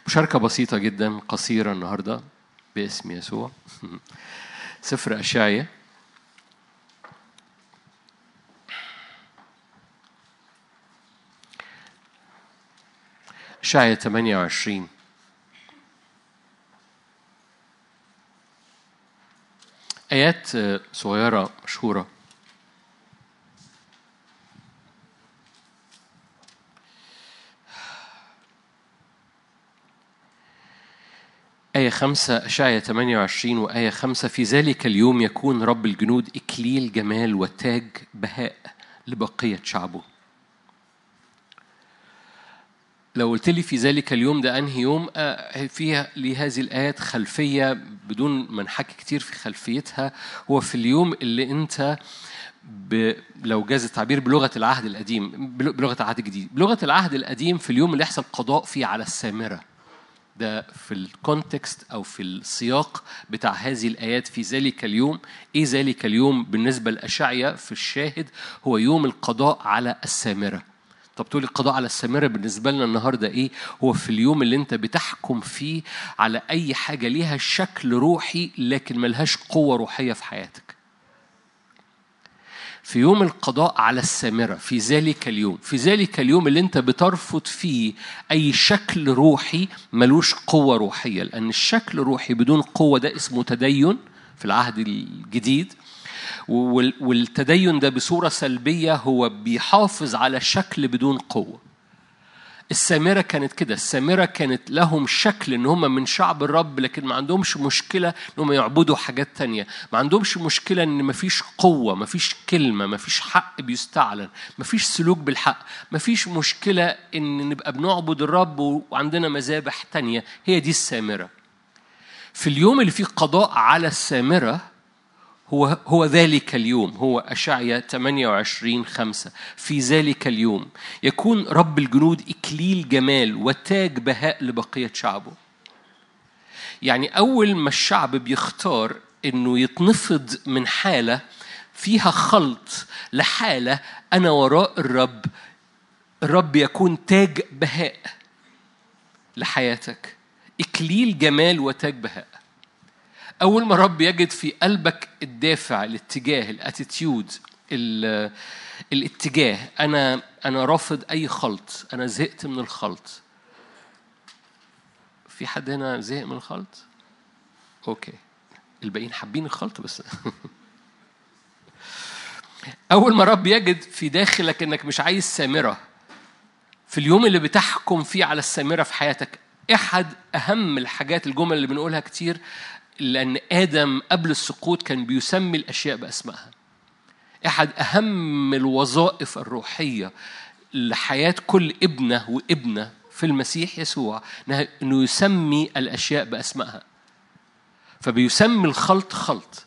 مشاركة بسيطة جدا قصيرة النهاردة باسم يسوع سفر أشعية أشعية 28 آيات صغيرة مشهورة آية خمسة أشعية 28 وآية خمسة في ذلك اليوم يكون رب الجنود إكليل جمال وتاج بهاء لبقية شعبه لو قلت لي في ذلك اليوم ده أنهي يوم آه، فيها لهذه الآيات خلفية بدون ما نحكي كتير في خلفيتها هو في اليوم اللي أنت ب... لو جاز التعبير بلغة العهد القديم بل- بلغة العهد الجديد بلغة العهد القديم في اليوم اللي يحصل قضاء فيه على السامرة ده في الكونتكست او في السياق بتاع هذه الايات في ذلك اليوم ايه ذلك اليوم بالنسبه لاشعيا في الشاهد هو يوم القضاء على السامره طب تقول القضاء على السامرة بالنسبة لنا النهاردة إيه؟ هو في اليوم اللي أنت بتحكم فيه على أي حاجة ليها شكل روحي لكن ملهاش قوة روحية في حياتك. في يوم القضاء على السامرة في ذلك اليوم في ذلك اليوم اللي انت بترفض فيه أي شكل روحي ملوش قوة روحية لأن الشكل الروحي بدون قوة ده اسمه تدين في العهد الجديد وال- والتدين ده بصورة سلبية هو بيحافظ على شكل بدون قوة السامرة كانت كده السامرة كانت لهم شكل ان هم من شعب الرب لكن ما عندهمش مشكلة ان هم يعبدوا حاجات تانية ما عندهمش مشكلة ان ما فيش قوة ما فيش كلمة ما فيش حق بيستعلن ما فيش سلوك بالحق ما فيش مشكلة ان نبقى بنعبد الرب وعندنا مذابح تانية هي دي السامرة في اليوم اللي فيه قضاء على السامرة هو هو ذلك اليوم هو أشعيا 28 5 في ذلك اليوم يكون رب الجنود إكليل جمال وتاج بهاء لبقية شعبه يعني أول ما الشعب بيختار إنه يتنفض من حالة فيها خلط لحالة أنا وراء الرب الرب يكون تاج بهاء لحياتك إكليل جمال وتاج بهاء أول ما الرب يجد في قلبك الدافع الاتجاه الاتيتيود ال- الاتجاه أنا أنا رافض أي خلط أنا زهقت من الخلط في حد هنا زهق من الخلط؟ أوكي الباقيين حابين الخلط بس أول ما الرب يجد في داخلك إنك مش عايز سامرة في اليوم اللي بتحكم فيه على السامرة في حياتك أحد أهم الحاجات الجمل اللي بنقولها كتير لأن آدم قبل السقوط كان بيسمي الأشياء بأسمائها أحد أهم الوظائف الروحية لحياة كل ابنة وابنة في المسيح يسوع إنها- إنه يسمي الأشياء بأسمائها فبيسمي الخلط خلط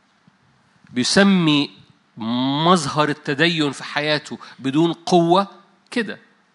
بيسمي مظهر التدين في حياته بدون قوة كده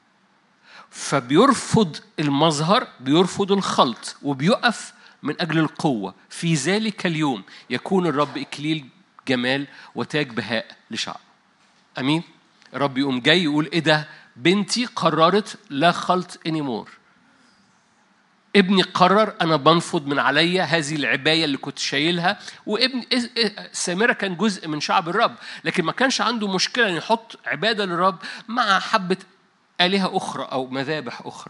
فبيرفض المظهر بيرفض الخلط وبيقف من أجل القوة في ذلك اليوم يكون الرب إكليل جمال وتاج بهاء لشعب أمين الرب يقوم جاي يقول إيه ده بنتي قررت لا خلط anymore ابني قرر انا بنفض من عليا هذه العبايه اللي كنت شايلها وابن إز- إيه- سامره كان جزء من شعب الرب لكن ما كانش عنده مشكله ان يحط عباده للرب مع حبه الهه اخرى او مذابح اخرى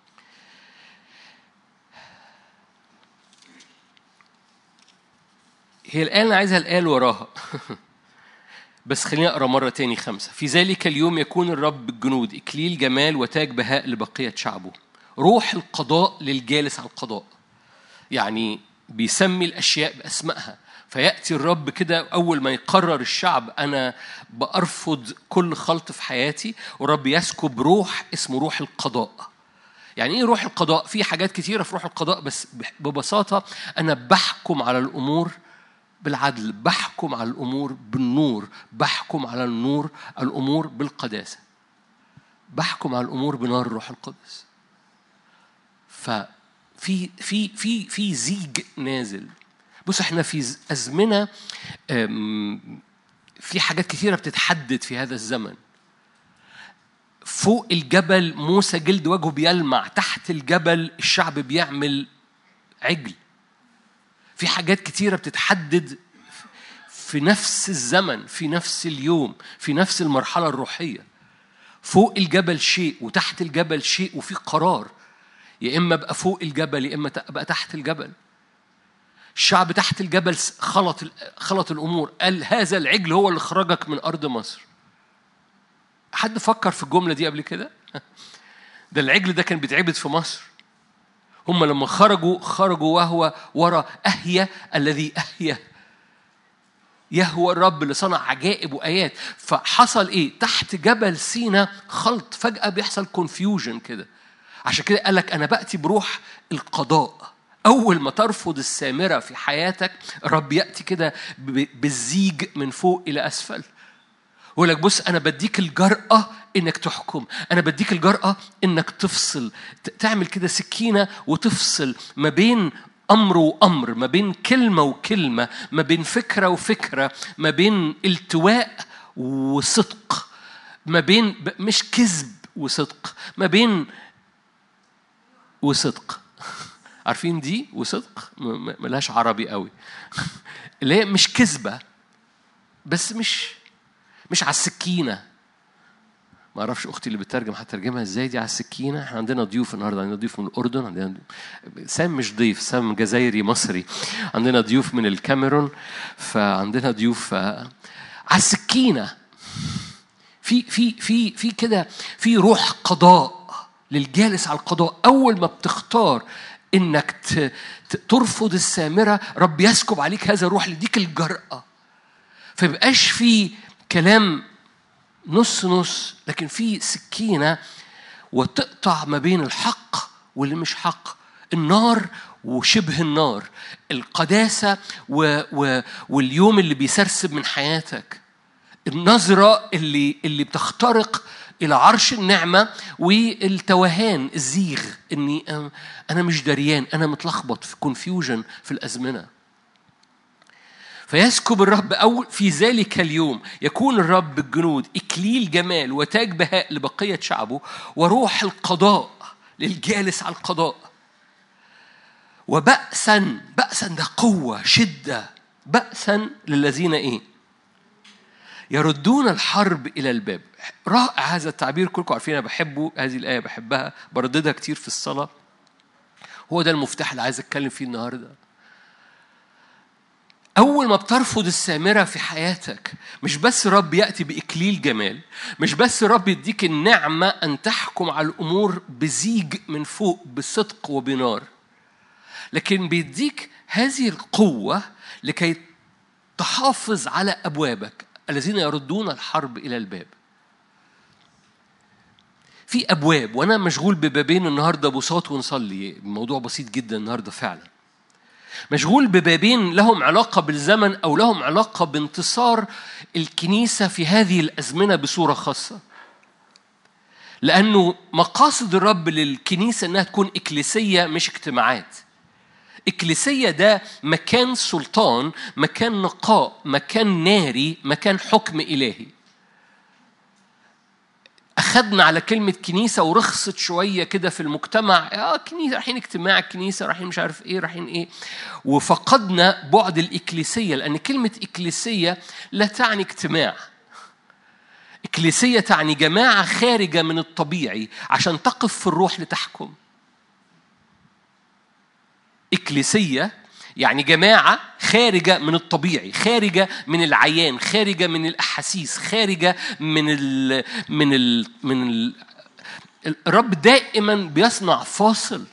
هي الآية أنا عايزها الآية اللي وراها بس خليني أقرأ مرة تاني خمسة في ذلك اليوم يكون الرب الجنود إكليل جمال وتاج بهاء لبقية شعبه روح القضاء للجالس على القضاء يعني بيسمي الأشياء بأسمائها فيأتي الرب كده أول ما يقرر الشعب أنا بأرفض كل خلط في حياتي والرب يسكب روح اسمه روح القضاء يعني ايه روح القضاء؟ في حاجات كتيرة في روح القضاء بس ببساطة أنا بحكم على الأمور بالعدل بحكم على الأمور بالنور بحكم على النور الأمور بالقداسة بحكم على الأمور بنار الروح القدس ففي في في في زيج نازل بص احنا في ز- أزمنة أم، في حاجات كتيرة بتتحدد في هذا الزمن فوق الجبل موسى جلد وجهه بيلمع تحت الجبل الشعب بيعمل عجل في حاجات كتيرة بتتحدد في نفس الزمن في نفس اليوم في نفس المرحلة الروحية فوق الجبل شيء وتحت الجبل شيء وفي قرار يا إما أبقى فوق الجبل يا إما أبقى تحت الجبل الشعب تحت الجبل خلط خلط الأمور قال هذا العجل هو اللي خرجك من أرض مصر حد فكر في الجملة دي قبل كده؟ ده العجل ده كان بيتعبد في مصر هم لما خرجوا خرجوا وهو ورا أهيا الذي أهيا يهوى الرب اللي صنع عجائب وآيات فحصل إيه؟ تحت جبل سينا خلط فجأة بيحصل كونفيوجن كده عشان كده قال لك أنا بأتي بروح القضاء أول ما ترفض السامرة في حياتك الرب يأتي كده بالزيج من فوق إلى أسفل يقول لك بص أنا بديك الجرأة إنك تحكم أنا بديك الجرأة إنك تفصل تعمل كده سكينة وتفصل ما بين أمر وأمر ما بين كلمة وكلمة ما بين فكرة وفكرة ما بين التواء وصدق ما بين مش كذب وصدق ما بين وصدق عارفين دي وصدق ملهاش عربي قوي اللي هي مش كذبة بس مش مش على السكينة ما اعرفش اختي اللي بتترجم هترجمها ازاي دي على السكينه احنا عندنا ضيوف النهارده عندنا ضيوف من الاردن عندنا سام مش ضيف سام جزائري مصري عندنا ضيوف من الكاميرون فعندنا ضيوف على السكينه في في في في كده في روح قضاء للجالس على القضاء اول ما بتختار انك ترفض السامره رب يسكب عليك هذا الروح لديك الجراه فيبقاش في كلام نص نص لكن في سكينه وتقطع ما بين الحق واللي مش حق النار وشبه النار القداسه و و واليوم اللي بيسرسب من حياتك النظره اللي اللي بتخترق الى عرش النعمه والتوهان الزيغ اني انا مش دريان انا متلخبط في كونفيوجن في الازمنه فيسكب الرب أول في ذلك اليوم يكون الرب الجنود إكليل جمال وتاج بهاء لبقية شعبه وروح القضاء للجالس على القضاء وبأسا بأسا ده قوة شدة بأسا للذين إيه يردون الحرب إلى الباب رائع هذا التعبير كلكم عارفين أنا بحبه هذه الآية بحبها برددها كتير في الصلاة هو ده المفتاح اللي عايز أتكلم فيه النهارده أول ما بترفض السامرة في حياتك مش بس رب يأتي بإكليل جمال مش بس رب يديك النعمة أن تحكم على الأمور بزيج من فوق بصدق وبنار لكن بيديك هذه القوة لكي تحافظ على أبوابك الذين يردون الحرب إلى الباب في أبواب وأنا مشغول ببابين النهاردة بساط ونصلي الموضوع بسيط جدا النهاردة فعلا مشغول ببابين لهم علاقة بالزمن أو لهم علاقة بانتصار الكنيسة في هذه الأزمنة بصورة خاصة لأنه مقاصد الرب للكنيسة إنها تكون إكليسية مش اجتماعات إكليسية ده مكان سلطان مكان نقاء مكان ناري مكان حكم إلهي أخذنا على كلمة كنيسة ورخصت شوية كده في المجتمع اه كنيسة رايحين اجتماع الكنيسة رايحين مش عارف ايه رايحين ايه وفقدنا بعد الإكليسية لأن كلمة إكليسية لا تعني اجتماع إكليسية تعني جماعة خارجة من الطبيعي عشان تقف في الروح لتحكم إكليسية يعني جماعة خارجة من الطبيعي خارجة من العيان خارجة من الأحاسيس خارجة من ال من ال من ال الرب دائما بيصنع فاصل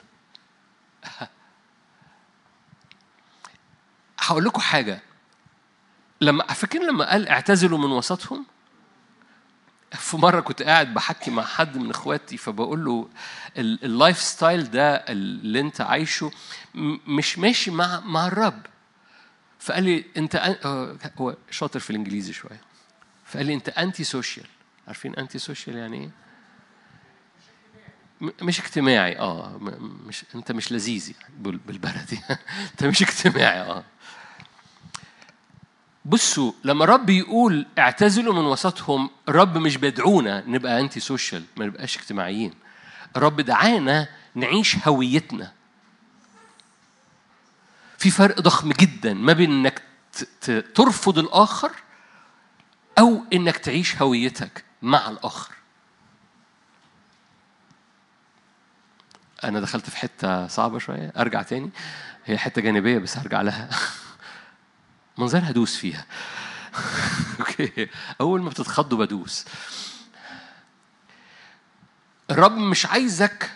هقول لكم حاجة لما فاكرين لما قال اعتزلوا من وسطهم في مرة كنت قاعد بحكي مع حد من اخواتي فبقول له اللايف ستايل ده اللي انت عايشه مش ماشي مع مع الرب فقال لي انت هو شاطر في الانجليزي شويه فقال لي انت انتي سوشيال عارفين انتي سوشيال يعني ايه مش اجتماعي اه مش انت مش لذيذ بالبلدي انت مش اجتماعي اه بصوا لما الرب يقول اعتزلوا من وسطهم الرب مش بيدعونا نبقى انتي سوشيال ما نبقاش اجتماعيين الرب دعانا نعيش هويتنا في فرق ضخم جدا ما بين انك ترفض الاخر او انك تعيش هويتك مع الاخر انا دخلت في حته صعبه شويه ارجع تاني هي حته جانبيه بس هرجع لها منظر هدوس فيها اوكي اول ما بتتخضوا بدوس الرب مش عايزك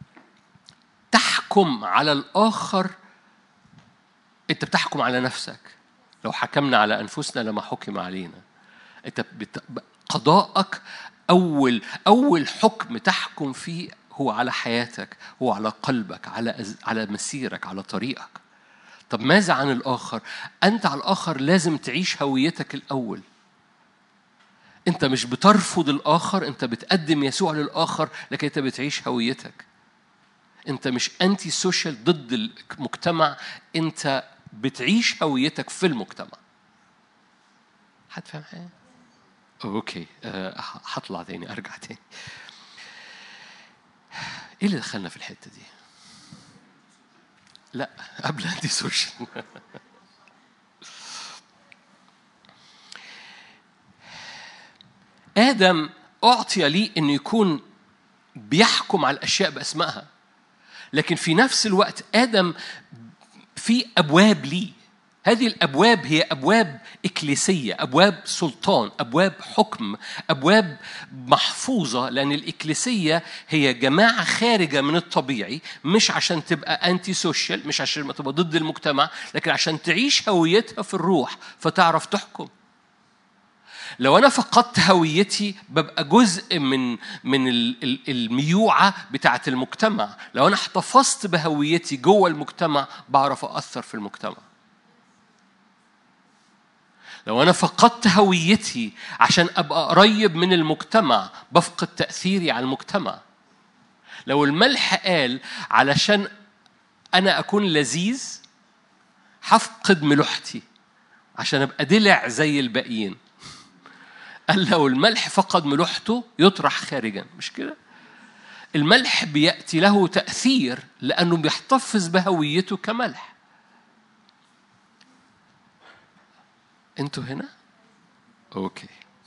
تحكم على الاخر انت بتحكم على نفسك لو حكمنا على انفسنا لما حكم علينا انت بت... قضاءك اول اول حكم تحكم فيه هو على حياتك هو على قلبك على على مسيرك على طريقك طب ماذا عن الآخر؟ أنت على الآخر لازم تعيش هويتك الأول. أنت مش بترفض الآخر، أنت بتقدم يسوع للآخر، لكن أنت بتعيش هويتك. أنت مش أنتي سوشيال ضد المجتمع، أنت بتعيش هويتك في المجتمع. حد فاهم حاجة؟ أوكي أه هطلع تاني أرجع تاني. إيه اللي دخلنا في الحتة دي؟ لا قبل انتي سوشيال آدم أعطي لي إنه يكون بيحكم على الأشياء بأسمائها لكن في نفس الوقت آدم في أبواب ليه هذه الابواب هي ابواب اكليسيه ابواب سلطان ابواب حكم ابواب محفوظه لان الاكليسيه هي جماعه خارجه من الطبيعي مش عشان تبقى انتي سوشيال مش عشان تبقى ضد المجتمع لكن عشان تعيش هويتها في الروح فتعرف تحكم لو انا فقدت هويتي ببقى جزء من من الميوعه بتاعه المجتمع لو انا احتفظت بهويتي جوه المجتمع بعرف اثر في المجتمع لو أنا فقدت هويتي عشان أبقى قريب من المجتمع بفقد تأثيري على المجتمع لو الملح قال علشان أنا أكون لذيذ هفقد ملوحتي عشان أبقى دلع زي الباقيين قال لو الملح فقد ملوحته يطرح خارجا مش كده الملح بيأتي له تأثير لأنه بيحتفظ بهويته كملح انتوا هنا؟ اوكي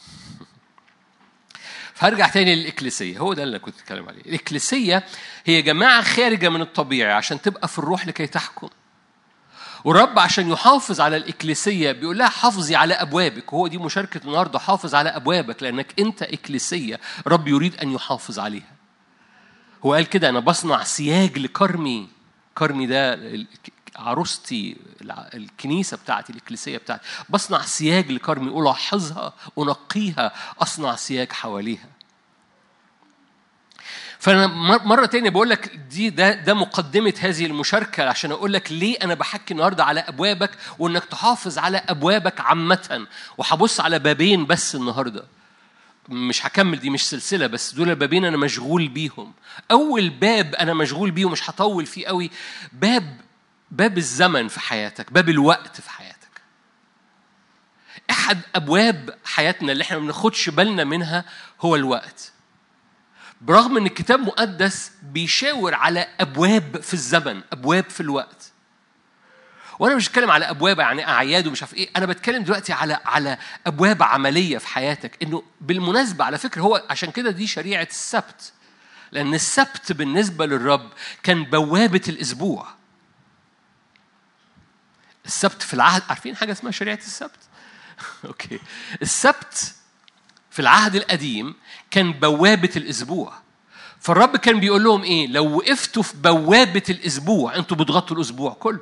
فهرجع تاني للإكليسية هو ده اللي كنت بتكلم عليه الإكليسية هي جماعة خارجة من الطبيعي عشان تبقى في الروح لكي تحكم والرب عشان يحافظ على الإكليسية بيقول لها حافظي على أبوابك وهو دي مشاركة النهاردة حافظ على أبوابك لأنك أنت إكليسية رب يريد أن يحافظ عليها هو قال كده أنا بصنع سياج لكرمي كرمي ده عروستي الكنيسة بتاعتي الإكليسية بتاعتي بصنع سياج لكرمي ألاحظها أنقيها أصنع سياج حواليها فأنا مرة تانية بقول لك دي ده ده مقدمة هذه المشاركة عشان أقول لك ليه أنا بحكي النهاردة على أبوابك وإنك تحافظ على أبوابك عامة وهبص على بابين بس النهارده مش هكمل دي مش سلسلة بس دول البابين أنا مشغول بيهم أول باب أنا مشغول بيه ومش هطول فيه قوي باب باب الزمن في حياتك باب الوقت في حياتك احد ابواب حياتنا اللي احنا ما بناخدش بالنا منها هو الوقت برغم ان الكتاب المقدس بيشاور على ابواب في الزمن ابواب في الوقت وانا مش بتكلم على ابواب يعني اعياد ومش عارف ايه انا بتكلم دلوقتي على على ابواب عمليه في حياتك انه بالمناسبه على فكره هو عشان كده دي شريعه السبت لان السبت بالنسبه للرب كان بوابه الاسبوع السبت في العهد عارفين حاجه اسمها شريعه السبت اوكي السبت في العهد القديم كان بوابه الاسبوع فالرب كان بيقول لهم ايه لو وقفتوا في بوابه الاسبوع انتوا بتغطوا الاسبوع كله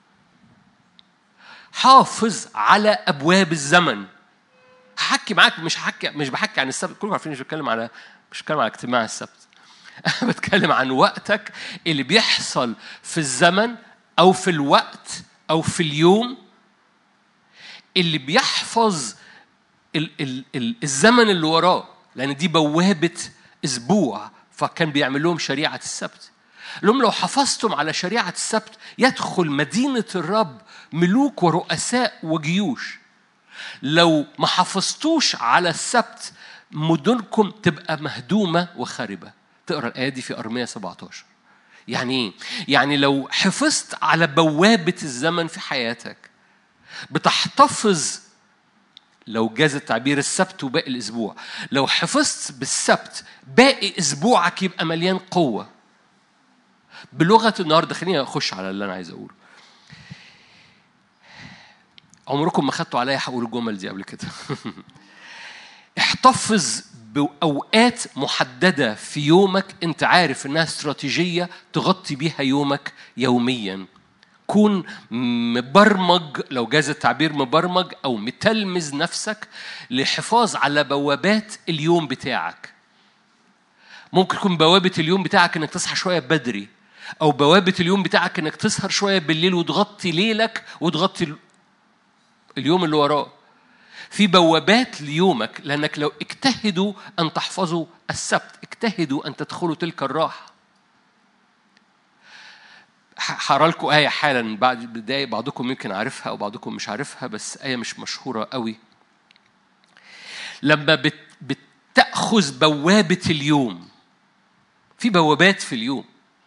حافظ على ابواب الزمن هحكي معاك مش هحكي مش بحكي عن السبت كلكم عارفين مش بتكلم على مش بتكلم على اجتماع السبت انا بتكلم عن وقتك اللي بيحصل في الزمن او في الوقت أو في اليوم اللي بيحفظ ال ال ال الزمن اللي وراه لأن دي بوابة أسبوع فكان بيعمل لهم شريعة السبت لهم لو حفظتم على شريعة السبت يدخل مدينة الرب ملوك ورؤساء وجيوش لو ما حافظتوش على السبت مدنكم تبقى مهدومة وخاربة تقرا الآية دي في أرمية 17 يعني ايه؟ يعني لو حفظت على بوابة الزمن في حياتك بتحتفظ لو جاز التعبير السبت وباقي الأسبوع لو حفظت بالسبت باقي أسبوعك يبقى مليان قوة بلغة النهاردة خليني أخش على اللي أنا عايز أقوله عمركم ما خدتوا عليا هقول الجمل دي قبل كده احتفظ بأوقات محددة في يومك أنت عارف إنها استراتيجية تغطي بيها يومك يوميا كون مبرمج لو جاز التعبير مبرمج أو متلمذ نفسك للحفاظ على بوابات اليوم بتاعك ممكن يكون بوابة اليوم بتاعك إنك تصحى شوية بدري أو بوابة اليوم بتاعك إنك تسهر شوية بالليل وتغطي ليلك وتغطي اليوم اللي وراه في بوابات ليومك لأنك لو اجتهدوا أن تحفظوا السبت اجتهدوا أن تدخلوا تلك الراحة هقرا لكم آية حالا بعد بداية بعضكم يمكن عارفها أو بعضكم مش عارفها بس آية مش مشهورة قوي لما بت بتأخذ بوابة اليوم في بوابات في اليوم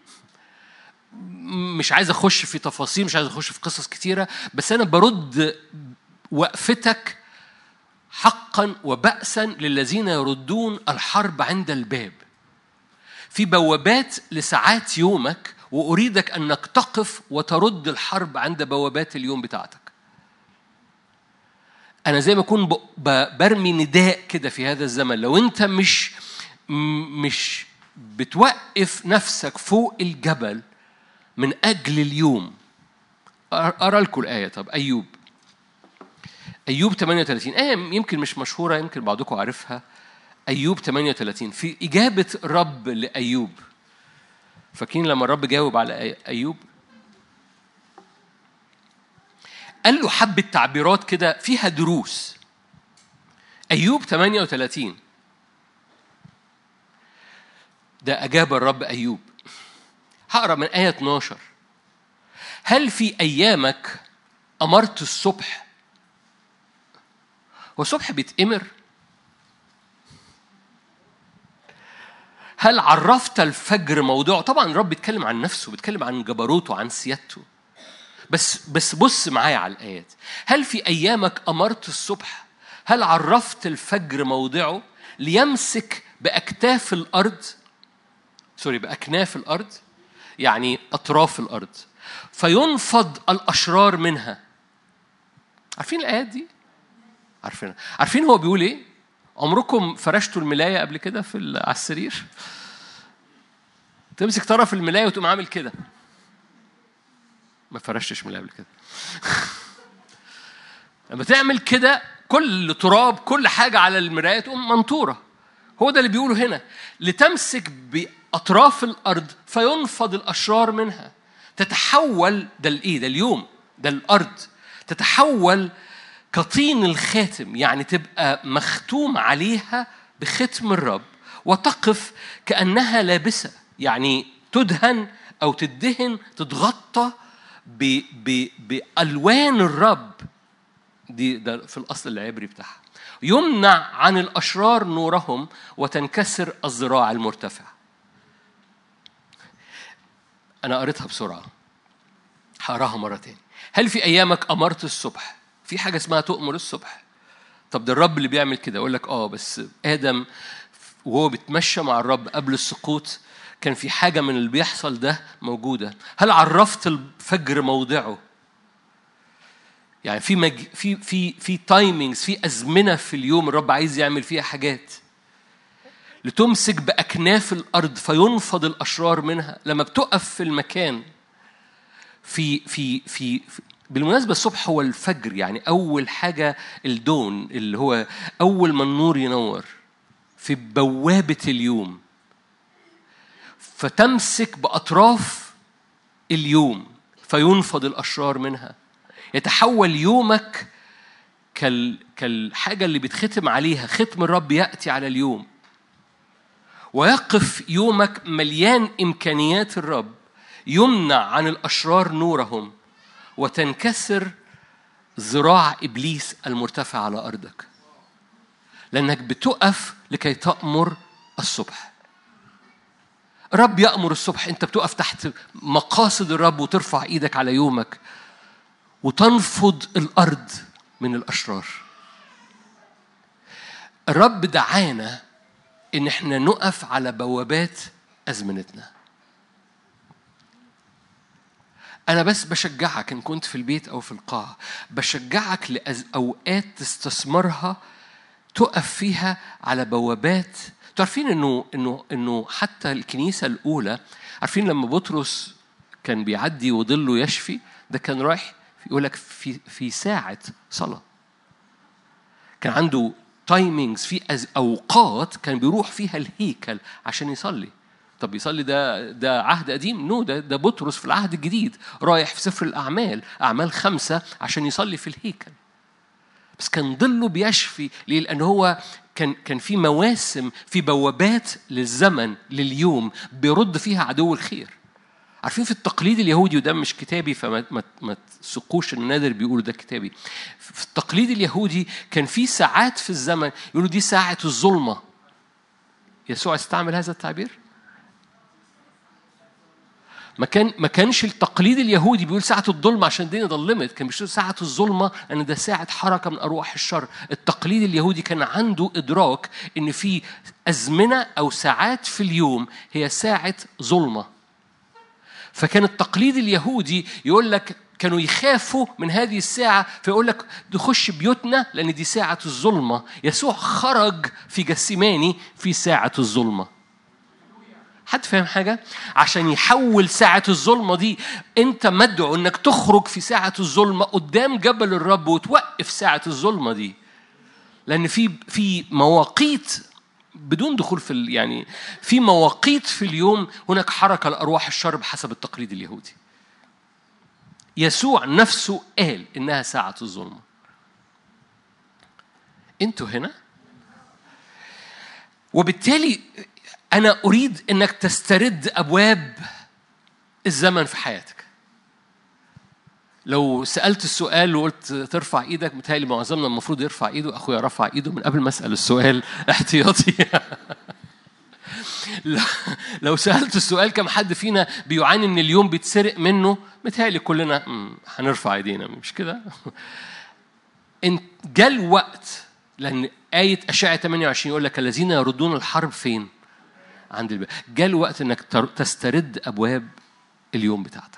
مش عايز اخش في تفاصيل مش عايز اخش في قصص كتيره بس انا برد وقفتك حقا وبأسا للذين يردون الحرب عند الباب في بوابات لساعات يومك وأريدك أنك تقف وترد الحرب عند بوابات اليوم بتاعتك أنا زي ما أكون برمي نداء كده في هذا الزمن لو أنت مش مش بتوقف نفسك فوق الجبل من أجل اليوم أرى لكم الآية طب أيوب أيوب 38 آية يمكن مش مشهورة يمكن بعضكم عارفها أيوب 38 في إجابة رب لأيوب فاكرين لما الرب جاوب على أيوب قال له حبة تعبيرات كده فيها دروس أيوب 38 ده أجاب الرب أيوب هقرا من آية 12 هل في أيامك أمرت الصبح هو الصبح بيتأمر هل عرفت الفجر موضوعه طبعا الرب بيتكلم عن نفسه بيتكلم عن جبروته عن سيادته بس بس بص معايا على الآيات هل في أيامك أمرت الصبح هل عرفت الفجر موضعه ليمسك بأكتاف الأرض سوري بأكناف الأرض يعني أطراف الأرض فينفض الأشرار منها عارفين الآيات دي؟ عارفين عارفين هو بيقول إيه؟ عمركم فرشتوا الملاية قبل كده في على السرير؟ تمسك طرف الملاية وتقوم عامل كده ما فرشتش ملاية قبل كده لما تعمل كده كل تراب كل حاجة على المراية تقوم منطورة هو ده اللي بيقوله هنا لتمسك أطراف الأرض فينفض الأشرار منها تتحول ده الإيه ده اليوم ده الأرض تتحول كطين الخاتم يعني تبقى مختوم عليها بختم الرب وتقف كأنها لابسة يعني تدهن أو تدهن تتغطى ب ب بألوان الرب دي ده في الأصل العبري بتاعها يمنع عن الأشرار نورهم وتنكسر الذراع المرتفعة أنا قريتها بسرعة هقراها مرة تاني هل في أيامك أمرت الصبح في حاجة اسمها تؤمر الصبح طب ده الرب اللي بيعمل كده أقول لك آه بس آدم وهو بيتمشى مع الرب قبل السقوط كان في حاجة من اللي بيحصل ده موجودة هل عرفت الفجر موضعه يعني في مج... في في في تايمينجز في ازمنه في اليوم الرب عايز يعمل فيها حاجات لتمسك بأكناف الأرض فينفض الأشرار منها لما بتقف في المكان في في في, في بالمناسبة الصبح هو الفجر يعني أول حاجة الدون اللي هو أول ما النور ينور في بوابة اليوم فتمسك بأطراف اليوم فينفض الأشرار منها يتحول يومك كال كالحاجة اللي بيتختم عليها ختم الرب يأتي على اليوم ويقف يومك مليان إمكانيات الرب يمنع عن الأشرار نورهم وتنكسر ذراع ابليس المرتفع على ارضك لانك بتقف لكي تامر الصبح رب يامر الصبح انت بتقف تحت مقاصد الرب وترفع ايدك على يومك وتنفض الارض من الاشرار الرب دعانا ان احنا نقف على بوابات ازمنتنا أنا بس بشجعك إن كنت في البيت أو في القاعة بشجعك لأوقات تستثمرها تقف فيها على بوابات تعرفين إنه إنه إنه حتى الكنيسة الأولى عارفين لما بطرس كان بيعدي وظله يشفي ده كان رايح يقول لك في في ساعة صلاة كان عنده تايمينجز في أوقات كان بيروح فيها الهيكل عشان يصلي طب يصلي ده ده عهد قديم نو ده ده بطرس في العهد الجديد رايح في سفر الاعمال اعمال خمسه عشان يصلي في الهيكل بس كان ظله بيشفي ليه؟ لان هو كان كان في مواسم في بوابات للزمن لليوم بيرد فيها عدو الخير عارفين في التقليد اليهودي وده مش كتابي فما ما, ما تسقوش النادر بيقولوا ده كتابي في التقليد اليهودي كان في ساعات في الزمن يقولوا دي ساعة الظلمة يسوع استعمل هذا التعبير ما كان ما كانش التقليد اليهودي بيقول ساعة الظلمة عشان الدنيا ظلمت، كان بيقول ساعة الظلمة لأن ده ساعة حركة من أرواح الشر، التقليد اليهودي كان عنده إدراك إن في أزمنة أو ساعات في اليوم هي ساعة ظلمة. فكان التقليد اليهودي يقول لك كانوا يخافوا من هذه الساعة فيقول لك نخش بيوتنا لأن دي ساعة الظلمة يسوع خرج في جسيماني في ساعة الظلمة حد فاهم حاجة؟ عشان يحول ساعة الظلمة دي أنت مدعو إنك تخرج في ساعة الظلمة قدام جبل الرب وتوقف ساعة الظلمة دي. لأن في في مواقيت بدون دخول في يعني في مواقيت في اليوم هناك حركة لأرواح الشر بحسب التقليد اليهودي. يسوع نفسه قال إنها ساعة الظلمة. أنتوا هنا؟ وبالتالي أنا أريد أنك تسترد أبواب الزمن في حياتك لو سألت السؤال وقلت ترفع ايدك متهيألي معظمنا المفروض يرفع ايده اخويا رفع ايده من قبل ما اسال السؤال احتياطي لو سألت السؤال كم حد فينا بيعاني ان اليوم بيتسرق منه متهيألي كلنا هنرفع ايدينا مش كده؟ ان جاء الوقت لان آية أشعة 28 يقول لك الذين يردون الحرب فين؟ عند الباب جاء الوقت انك تسترد ابواب اليوم بتاعتك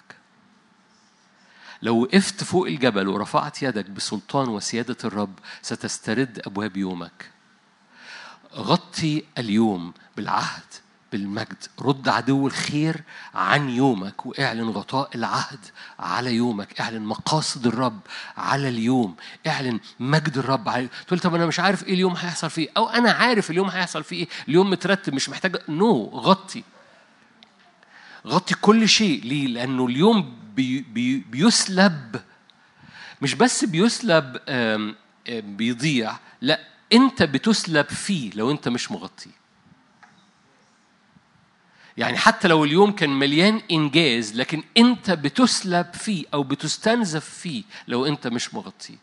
لو وقفت فوق الجبل ورفعت يدك بسلطان وسيادة الرب ستسترد أبواب يومك غطي اليوم بالعهد بالمجد رد عدو الخير عن يومك واعلن غطاء العهد على يومك اعلن مقاصد الرب على اليوم اعلن مجد الرب على تقول طب انا مش عارف ايه اليوم هيحصل فيه او انا عارف اليوم هيحصل فيه ايه اليوم مترتب مش محتاج نو no. غطي غطي كل شيء ليه لانه اليوم بي بي بيسلب مش بس بيسلب بيضيع لا انت بتسلب فيه لو انت مش مغطيه يعني حتى لو اليوم كان مليان إنجاز لكن أنت بتسلب فيه أو بتستنزف فيه لو أنت مش مغطيه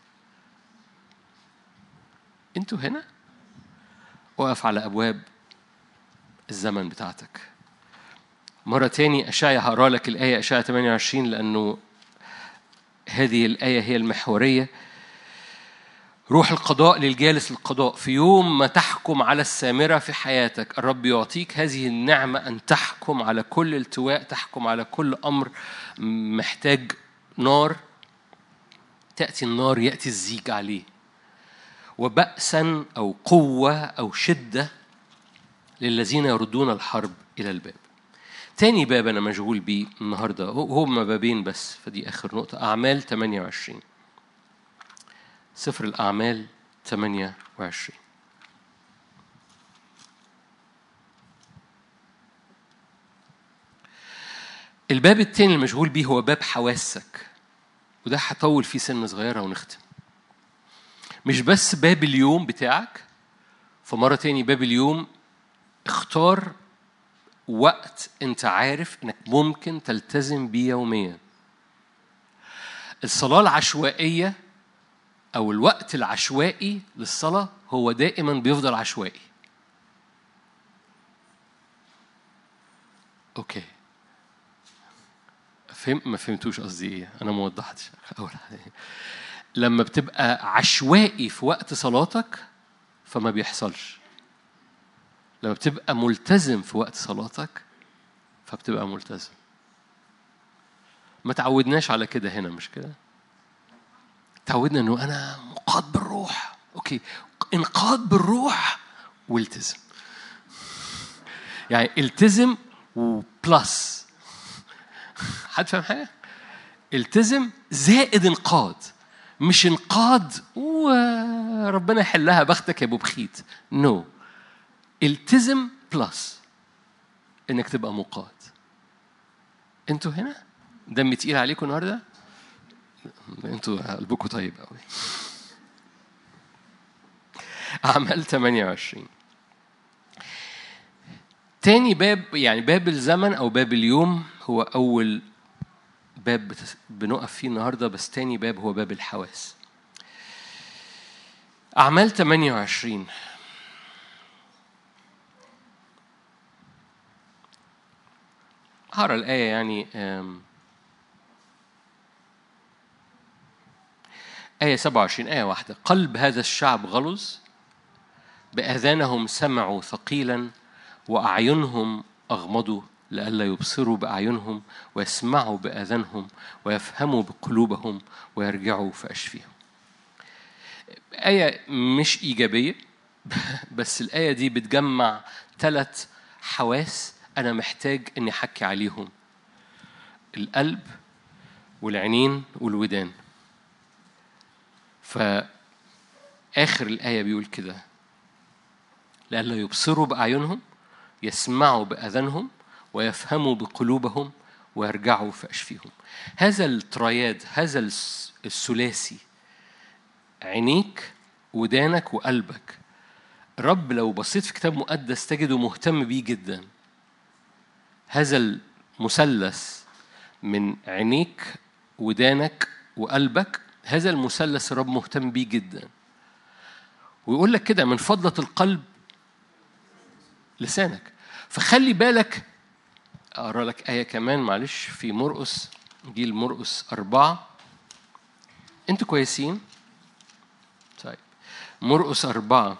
أنتوا هنا؟ وقف على أبواب الزمن بتاعتك مرة تاني أشعيا هقرا لك الآية أشعيا 28 لأنه هذه الآية هي المحورية روح القضاء للجالس القضاء في يوم ما تحكم على السامرة في حياتك الرب يعطيك هذه النعمة أن تحكم على كل التواء تحكم على كل أمر محتاج نار تأتي النار يأتي الزيج عليه وبأسا أو قوة أو شدة للذين يردون الحرب إلى الباب تاني باب أنا مشغول بيه النهاردة هما بابين بس فدي آخر نقطة أعمال 28 سفر الأعمال 28 الباب التاني المشغول بيه هو باب حواسك وده هطول فيه سنة صغيرة ونختم مش بس باب اليوم بتاعك فمرة تاني باب اليوم اختار وقت انت عارف انك ممكن تلتزم بيه يوميا الصلاة العشوائية أو الوقت العشوائي للصلاة هو دائما بيفضل عشوائي أوكي فهم ما فهمتوش قصدي ايه انا ما وضحتش اول حاجه لما بتبقى عشوائي في وقت صلاتك فما بيحصلش لما بتبقى ملتزم في وقت صلاتك فبتبقى ملتزم ما تعودناش على كده هنا مش كده تعودنا انه انا مقاد بالروح اوكي انقاد بالروح والتزم يعني التزم وبلس حد فاهم حاجه التزم زائد انقاد مش انقاد وربنا يحلها بختك يا ابو بخيت نو no. التزم بلس انك تبقى مقاد انتوا هنا دم تقيل عليكم النهارده انتوا قلبكم طيب قوي اعمال 28 تاني باب يعني باب الزمن او باب اليوم هو اول باب بنقف فيه النهارده بس تاني باب هو باب الحواس اعمال 28 هقرا الآية يعني آية 27 آية واحدة قلب هذا الشعب غلظ بآذانهم سمعوا ثقيلا وأعينهم أغمضوا لئلا يبصروا بأعينهم ويسمعوا بآذانهم ويفهموا بقلوبهم ويرجعوا فأشفيهم آية مش إيجابية بس الآية دي بتجمع ثلاث حواس أنا محتاج إني أحكي عليهم القلب والعينين والودان فآخر الآية بيقول كده لئلا يبصروا بأعينهم يسمعوا بأذانهم ويفهموا بقلوبهم ويرجعوا فأشفيهم هذا الترياد هذا الثلاثي عينيك ودانك وقلبك رب لو بصيت في كتاب مقدس تجده مهتم بيه جدا هذا المثلث من عينيك ودانك وقلبك هذا المثلث الرب مهتم بيه جدا ويقول لك كده من فضلة القلب لسانك فخلي بالك أقرأ لك آية كمان معلش في مرقس جيل مرقس أربعة أنتوا كويسين؟ طيب مرقس أربعة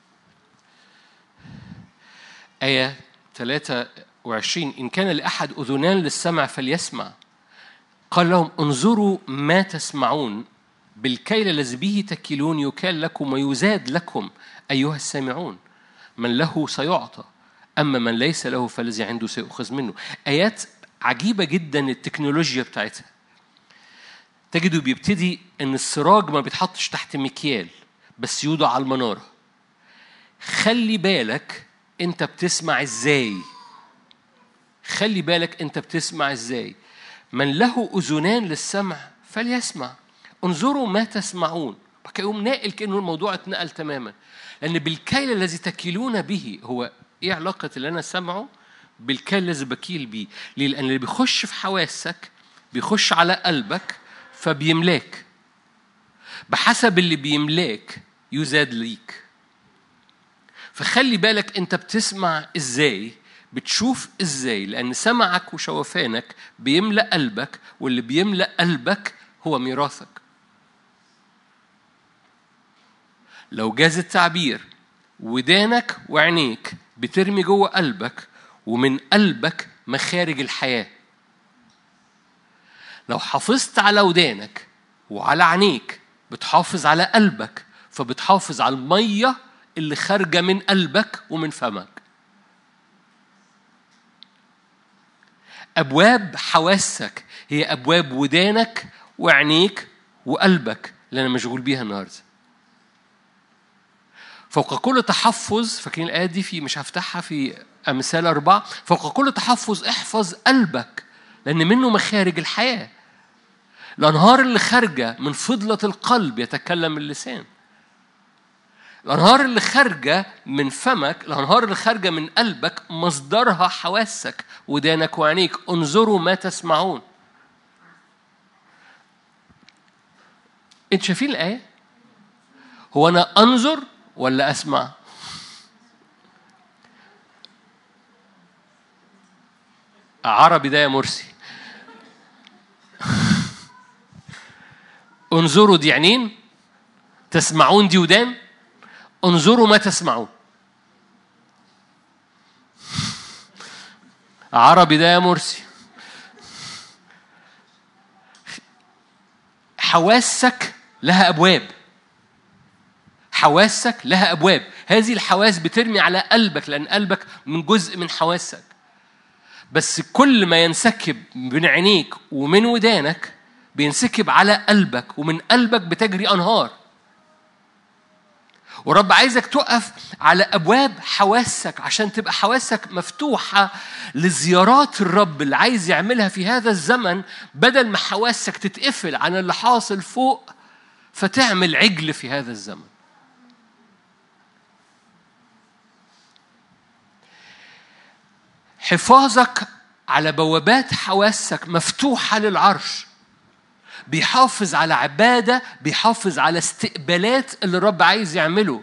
آية ثلاثة وعشرين إن كان لأحد أذنان للسمع فليسمع قال لهم انظروا ما تسمعون بالكيل الذي به تكلون يكال لكم ويزاد لكم أيها السامعون من له سيعطى أما من ليس له فالذي عنده سيؤخذ منه آيات عجيبة جدا التكنولوجيا بتاعتها تجدوا بيبتدي ان السراج ما بيتحطش تحت مكيال بس يوضع على المناره خلي بالك انت بتسمع ازاي خلي بالك انت بتسمع ازاي من له اذنان للسمع فليسمع انظروا ما تسمعون يقوم ناقل كانه الموضوع اتنقل تماما لان بالكيل الذي تكيلون به هو ايه علاقه اللي انا سامعه بالكيل الذي بكيل بيه ليه لان اللي بيخش في حواسك بيخش على قلبك فبيملاك بحسب اللي بيملاك يزاد ليك فخلي بالك انت بتسمع ازاي بتشوف ازاي لان سمعك وشوفانك بيملا قلبك واللي بيملا قلبك هو ميراثك لو جاز التعبير ودانك وعينيك بترمي جوه قلبك ومن قلبك مخارج الحياه لو حافظت على ودانك وعلى عينيك بتحافظ على قلبك فبتحافظ على الميه اللي خارجه من قلبك ومن فمك ابواب حواسك هي ابواب ودانك وعينيك وقلبك اللي انا مشغول بيها النهارده فوق كل تحفظ فاكرين الايه دي في مش هفتحها في امثال اربعه فوق كل تحفظ احفظ قلبك لان منه مخارج الحياه الانهار اللي خارجه من فضله القلب يتكلم اللسان الانهار اللي خارجه من فمك الانهار اللي خارجه من قلبك مصدرها حواسك ودانك وعينيك انظروا ما تسمعون انت شايفين الايه هو أنا أنظر ولا أسمع عربي ده يا مرسي انظروا دي عينين تسمعون دي ودان انظروا ما تسمعون عربي ده يا مرسي حواسك لها ابواب حواسك لها ابواب هذه الحواس بترمي على قلبك لان قلبك من جزء من حواسك بس كل ما ينسكب من عينيك ومن ودانك بينسكب على قلبك ومن قلبك بتجري انهار ورب عايزك تقف على ابواب حواسك عشان تبقى حواسك مفتوحه لزيارات الرب اللي عايز يعملها في هذا الزمن بدل ما حواسك تتقفل عن اللي حاصل فوق فتعمل عجل في هذا الزمن حفاظك على بوابات حواسك مفتوحه للعرش بيحافظ على عباده بيحافظ على استقبالات اللي الرب عايز يعمله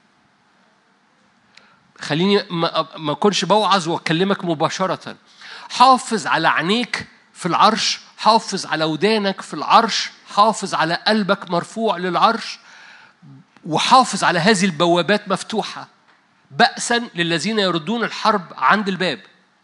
خليني ما اكونش بوعظ واكلمك مباشره حافظ على عينيك في العرش حافظ على ودانك في العرش حافظ على قلبك مرفوع للعرش وحافظ على هذه البوابات مفتوحه بأسا للذين يردون الحرب عند الباب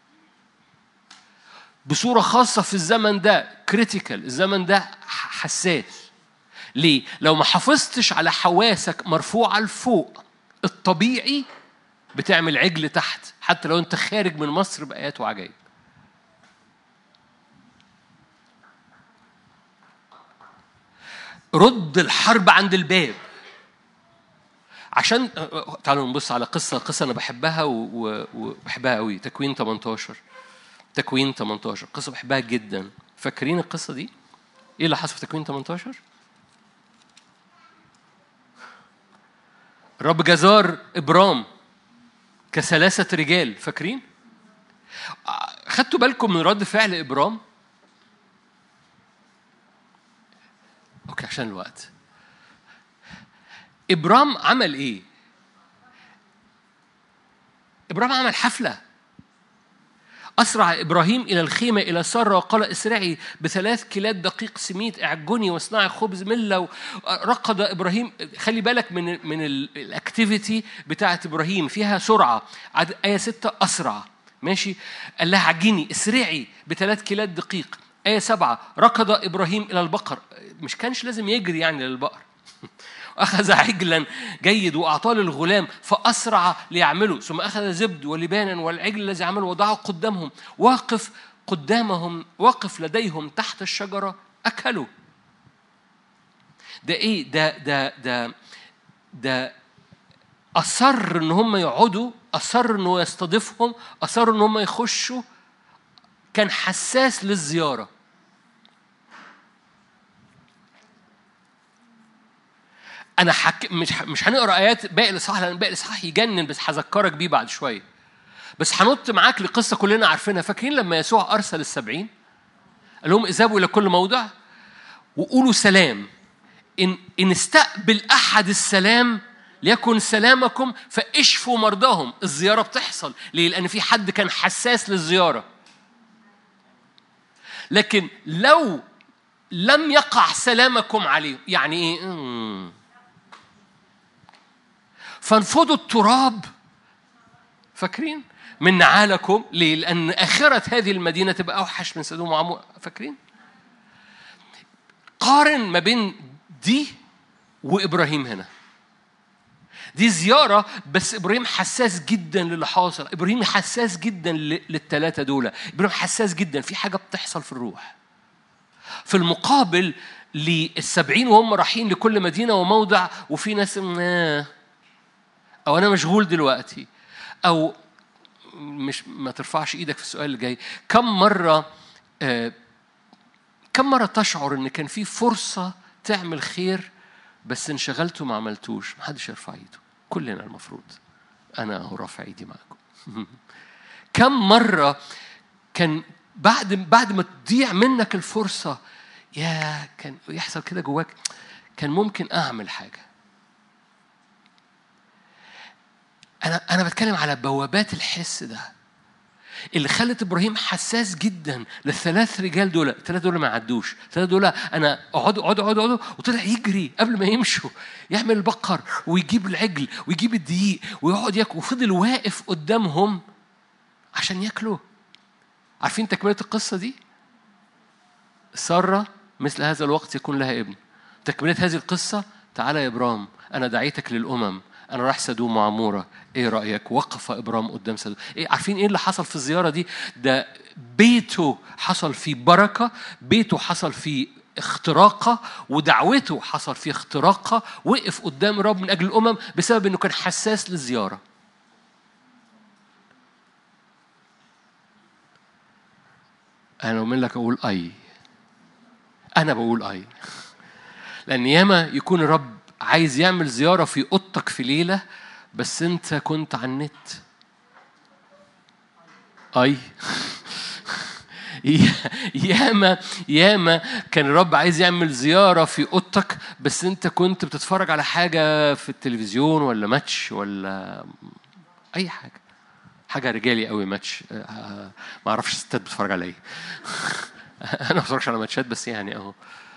بصورة خاصة في الزمن ده كريتيكال الزمن ده حساس ليه؟ لو ما حافظتش على حواسك مرفوعة لفوق الطبيعي بتعمل عجل تحت حتى لو انت خارج من مصر بآيات وعجائب رد الحرب عند الباب عشان تعالوا نبص على قصة قصة أنا بحبها وبحبها قوي تكوين 18 تكوين 18 قصة بحبها جدا فاكرين القصة دي؟ إيه اللي حصل في تكوين 18؟ رب جزار إبرام كثلاثة رجال فاكرين؟ خدتوا بالكم من رد فعل إبرام؟ أوكي عشان الوقت إبرام عمل إيه؟ إبرام عمل حفلة أسرع إبراهيم إلى الخيمة إلى سارة وقال اسرعي بثلاث كيلات دقيق سميت اعجني واصنعي خبز ملة رقد إبراهيم خلي بالك من من الأكتيفيتي بتاعة إبراهيم فيها سرعة آية ستة أسرع ماشي قال لها عجيني اسرعي بثلاث كيلات دقيق آية سبعة ركض إبراهيم إلى البقر مش كانش لازم يجري يعني للبقر أخذ عجلا جيد وأعطاه للغلام فأسرع ليعمله ثم أخذ زبد ولبانا والعجل الذي عمله وضعه قدامهم واقف قدامهم واقف لديهم تحت الشجرة أكلوا ده إيه ده ده ده ده أصر إن هم يقعدوا أصر إنه يستضيفهم أصر إن هم يخشوا كان حساس للزيارة انا حك... مش مش هنقرا ايات باقي الاصحاح لان باقي الاصحاح يجنن بس هذكرك بيه بعد شويه بس هنط معاك لقصه كلنا عارفينها فاكرين لما يسوع ارسل السبعين قال لهم اذهبوا الى كل موضع وقولوا سلام ان ان استقبل احد السلام ليكن سلامكم فاشفوا مرضاهم الزياره بتحصل ليه لان في حد كان حساس للزياره لكن لو لم يقع سلامكم عليه يعني ايه فانفضوا التراب فاكرين من نعالكم ليه لأن آخرة هذه المدينة تبقى أوحش من سدوم وعمور فاكرين قارن ما بين دي وإبراهيم هنا دي زيارة بس إبراهيم حساس جدا للي حاصل إبراهيم حساس جدا للثلاثة دول إبراهيم حساس جدا في حاجة بتحصل في الروح في المقابل للسبعين وهم رايحين لكل مدينة وموضع وفي ناس آه او انا مشغول دلوقتي او مش ما ترفعش ايدك في السؤال اللي جاي كم مره آه كم مره تشعر ان كان في فرصه تعمل خير بس انشغلت وما عملتوش محدش يرفع ايده كلنا المفروض انا اهو رافع ايدي معاكم كم مره كان بعد بعد ما تضيع منك الفرصه يا كان يحصل كده جواك كان ممكن اعمل حاجه انا انا بتكلم على بوابات الحس ده اللي خلت ابراهيم حساس جدا للثلاث رجال دول الثلاثه دول ما عدوش الثلاثه دول انا اقعدوا اقعدوا اقعدوا اقعدوا وطلع يجري قبل ما يمشوا يعمل البقر ويجيب العجل ويجيب الدقيق ويقعد ياكل وفضل واقف قدامهم عشان ياكلوا عارفين تكمله القصه دي ساره مثل هذا الوقت يكون لها ابن تكمله هذه القصه تعالى يا ابرام انا دعيتك للامم انا رايح سدوم وعموره ايه رايك وقف ابرام قدام سدوم ايه عارفين ايه اللي حصل في الزياره دي ده بيته حصل فيه بركه بيته حصل فيه اختراقة ودعوته حصل فيه اختراقة وقف قدام الرب من أجل الأمم بسبب أنه كان حساس للزيارة أنا أؤمن لك أقول أي أنا بقول أي لأن ياما يكون الرب عايز يعمل زيارة في أوضتك في ليلة بس أنت كنت على النت أي ياما ياما كان الرب عايز يعمل زيارة في أوضتك بس أنت كنت بتتفرج على حاجة في التلفزيون ولا ماتش ولا أي حاجة حاجة رجالي قوي ماتش ما أعرفش ستات بتتفرج على إيه أنا ما بتفرجش على ماتشات بس يعني أهو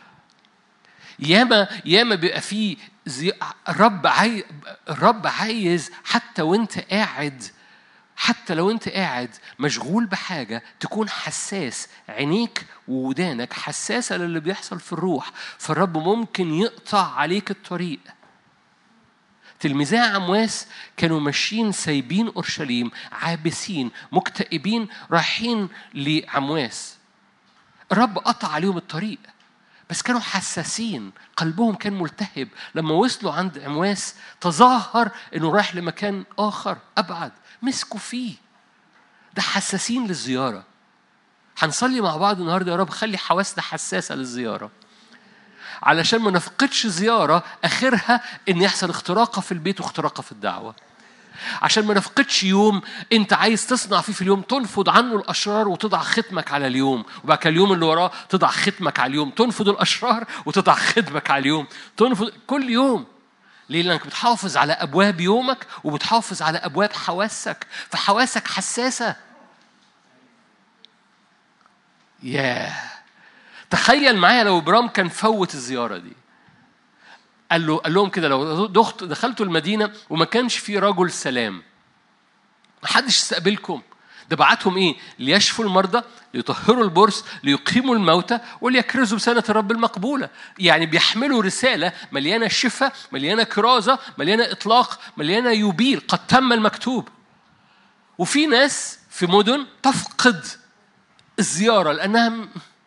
ياما ياما بيبقى فيه زي... الرب عايز الرب عايز حتى وانت قاعد حتى لو انت قاعد مشغول بحاجه تكون حساس عينيك وودانك حساسه للي بيحصل في الروح فالرب ممكن يقطع عليك الطريق تلميذي عمواس كانوا ماشيين سايبين اورشليم عابسين مكتئبين رايحين لعمواس الرب قطع عليهم الطريق بس كانوا حساسين قلبهم كان ملتهب لما وصلوا عند عمواس تظاهر انه رايح لمكان اخر ابعد مسكوا فيه ده حساسين للزياره هنصلي مع بعض النهارده يا رب خلي حواسنا حساسه للزياره علشان ما نفقدش زياره اخرها ان يحصل اختراقه في البيت واختراقه في الدعوه عشان ما نفقدش يوم انت عايز تصنع فيه في اليوم تنفض عنه الاشرار وتضع ختمك على اليوم وبعد كده اليوم اللي وراه تضع ختمك على اليوم تنفض الاشرار وتضع ختمك على اليوم تنفض كل يوم ليه؟ لأنك بتحافظ على أبواب يومك وبتحافظ على أبواب حواسك فحواسك حساسة ياه تخيل معايا لو إبرام كان فوت الزيارة دي قال له قال لهم كده لو دخت دخلتوا المدينه وما كانش في رجل سلام ما حدش استقبلكم ده بعتهم ايه؟ ليشفوا المرضى، ليطهروا البرص، ليقيموا الموتى، وليكرزوا بسنة الرب المقبولة. يعني بيحملوا رسالة مليانة شفاء، مليانة كرازة، مليانة إطلاق، مليانة يبيل، قد تم المكتوب. وفي ناس في مدن تفقد الزيارة لأنها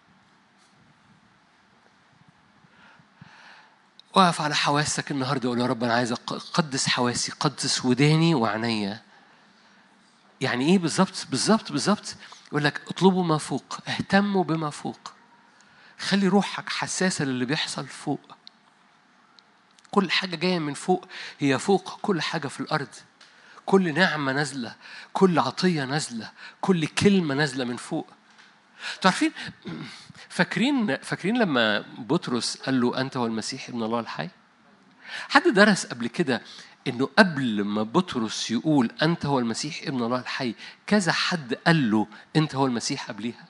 وقف على حواسك النهارده وقول يا رب انا عايز اقدس حواسي قدس وداني وعينيا يعني ايه بالظبط بالظبط بالظبط يقول لك اطلبوا ما فوق اهتموا بما فوق خلي روحك حساسه للي بيحصل فوق كل حاجه جايه من فوق هي فوق كل حاجه في الارض كل نعمه نازله كل عطيه نازله كل كلمه نازله من فوق تعرفين فاكرين فاكرين لما بطرس قال له انت هو المسيح ابن الله الحي حد درس قبل كده انه قبل ما بطرس يقول انت هو المسيح ابن الله الحي كذا حد قال له انت هو المسيح قبليها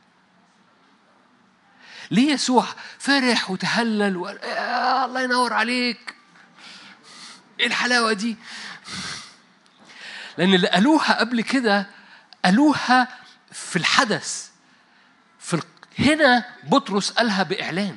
ليه يسوع فرح وتهلل و... آه الله ينور عليك ايه الحلاوه دي لان اللي قالوها قبل كده قالوها في الحدث في هنا بطرس قالها بإعلان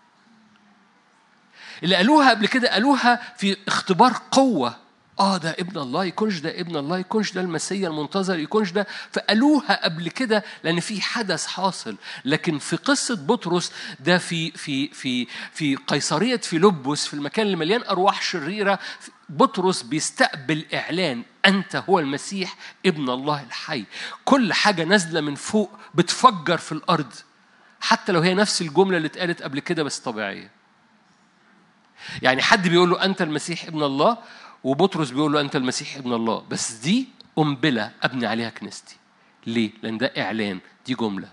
اللي قالوها قبل كده قالوها في اختبار قوة اه ده ابن الله يكونش ده ابن الله يكونش ده المسيا المنتظر يكونش ده فقالوها قبل كده لان في حدث حاصل لكن في قصه بطرس ده في في في في قيصريه فيلبس في المكان اللي مليان ارواح شريره بطرس بيستقبل اعلان انت هو المسيح ابن الله الحي كل حاجه نازله من فوق بتفجر في الارض حتى لو هي نفس الجمله اللي اتقالت قبل كده بس طبيعيه يعني حد بيقول له انت المسيح ابن الله وبطرس بيقول له انت المسيح ابن الله بس دي قنبله ابني عليها كنيستي ليه لان ده اعلان دي جمله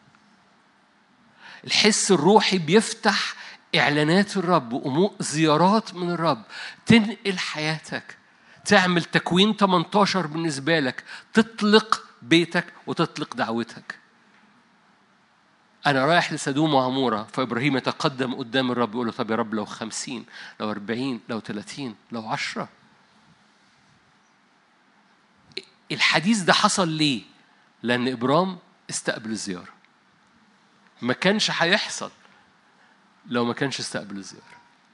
الحس الروحي بيفتح اعلانات الرب وامور زيارات من الرب تنقل حياتك تعمل تكوين 18 بالنسبة لك تطلق بيتك وتطلق دعوتك أنا رايح لسدوم وعمورة فإبراهيم يتقدم قدام الرب يقول له طب يا رب لو خمسين لو أربعين لو ثلاثين لو عشرة الحديث ده حصل ليه؟ لأن إبرام استقبل الزيارة ما كانش هيحصل لو ما كانش استقبل الزيارة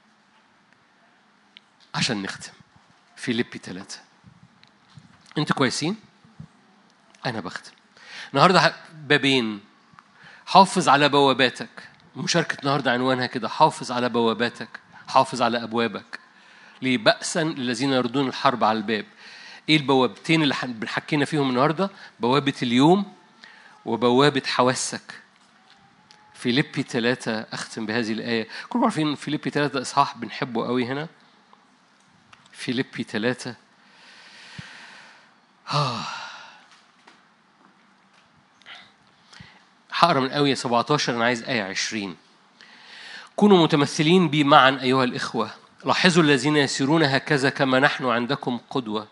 عشان نختم فيليبي ثلاثة أنتوا كويسين؟ أنا بختم النهاردة بابين حافظ على بواباتك مشاركة النهاردة عنوانها كده حافظ على بواباتك حافظ على أبوابك ليه بأسا للذين يردون الحرب على الباب ايه البوابتين اللي حكينا فيهم النهارده بوابة اليوم وبوابة حواسك فيليبي ثلاثة أختم بهذه الآية كلكم عارفين فيليبي ثلاثة إصحاح بنحبه قوي هنا فيليبي ثلاثة آه. هقرا من قوي 17 أنا عايز آية 20 كونوا متمثلين بي معا أيها الإخوة لاحظوا الذين يسيرون هكذا كما نحن عندكم قدوة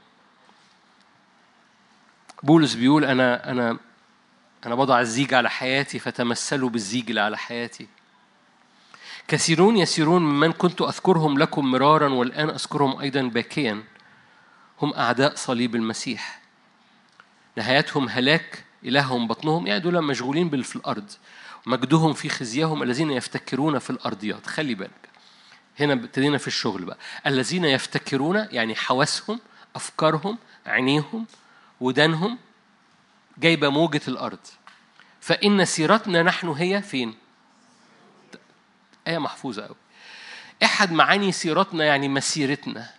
بولس بيقول أنا أنا أنا بضع الزيج على حياتي فتمثلوا بالزيج اللي على حياتي كثيرون يسيرون ممن كنت أذكرهم لكم مرارا والآن أذكرهم أيضا باكيا هم أعداء صليب المسيح نهايتهم هلاك إلههم بطنهم يعني دول مشغولين بال في الأرض مجدهم في خزيهم الذين يفتكرون في الأرضيات خلي بالك هنا ابتدينا في الشغل بقى الذين يفتكرون يعني حواسهم أفكارهم عينيهم ودانهم جايبة موجة الأرض فإن سيرتنا نحن هي فين؟ آية محفوظة أوي أحد معاني سيرتنا يعني مسيرتنا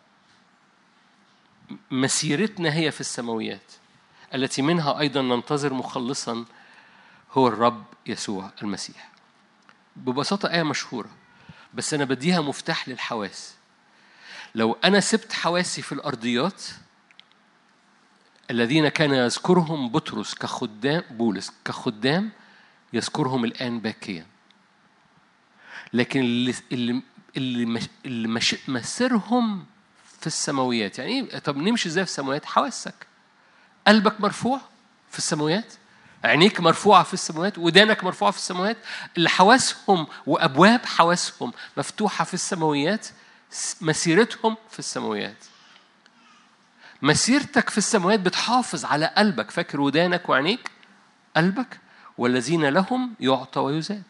مسيرتنا هي في السماويات التي منها أيضا ننتظر مخلصا هو الرب يسوع المسيح ببساطة آية مشهورة بس أنا بديها مفتاح للحواس لو أنا سبت حواسي في الأرضيات الذين كان يذكرهم بطرس كخدام بولس كخدام يذكرهم الآن باكيا لكن اللي اللي اللي, اللي مش مسيرهم في السماويات يعني ايه طب نمشي ازاي في السماويات حواسك قلبك مرفوع في السماوات عينيك مرفوعة في السماوات ودانك مرفوعة في السماوات اللي حواسهم وأبواب حواسهم مفتوحة في السماويات مسيرتهم في السماويات مسيرتك في السماوات بتحافظ على قلبك فاكر ودانك وعينيك قلبك والذين لهم يعطى ويزاد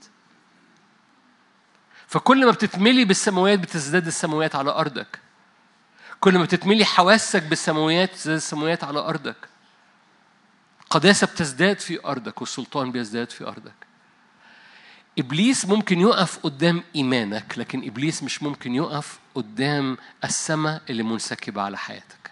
فكل ما بتتملي بالسماوات بتزداد السماوات على أرضك كل ما بتتملي حواسك بالسماوات بتزداد السماوات على أرضك قداسة بتزداد في أرضك والسلطان بيزداد في أرضك إبليس ممكن يقف قدام إيمانك لكن إبليس مش ممكن يقف قدام السماء اللي منسكبة على حياتك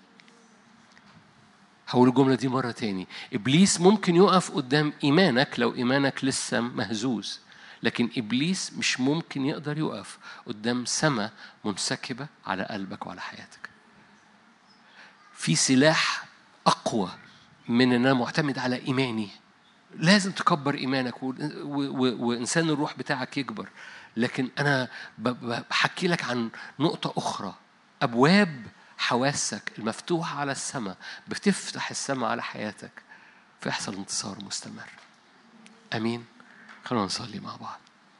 هقول الجملة دي مرة تاني إبليس ممكن يقف قدام إيمانك لو إيمانك لسه مهزوز لكن إبليس مش ممكن يقدر يقف قدام سماء منسكبة على قلبك وعلى حياتك في سلاح أقوى من ان انا معتمد على ايماني لازم تكبر ايمانك و... و... وانسان الروح بتاعك يكبر لكن انا ب... بحكي لك عن نقطه اخرى ابواب حواسك المفتوحه على السماء بتفتح السماء على حياتك فيحصل انتصار مستمر امين خلونا نصلي مع بعض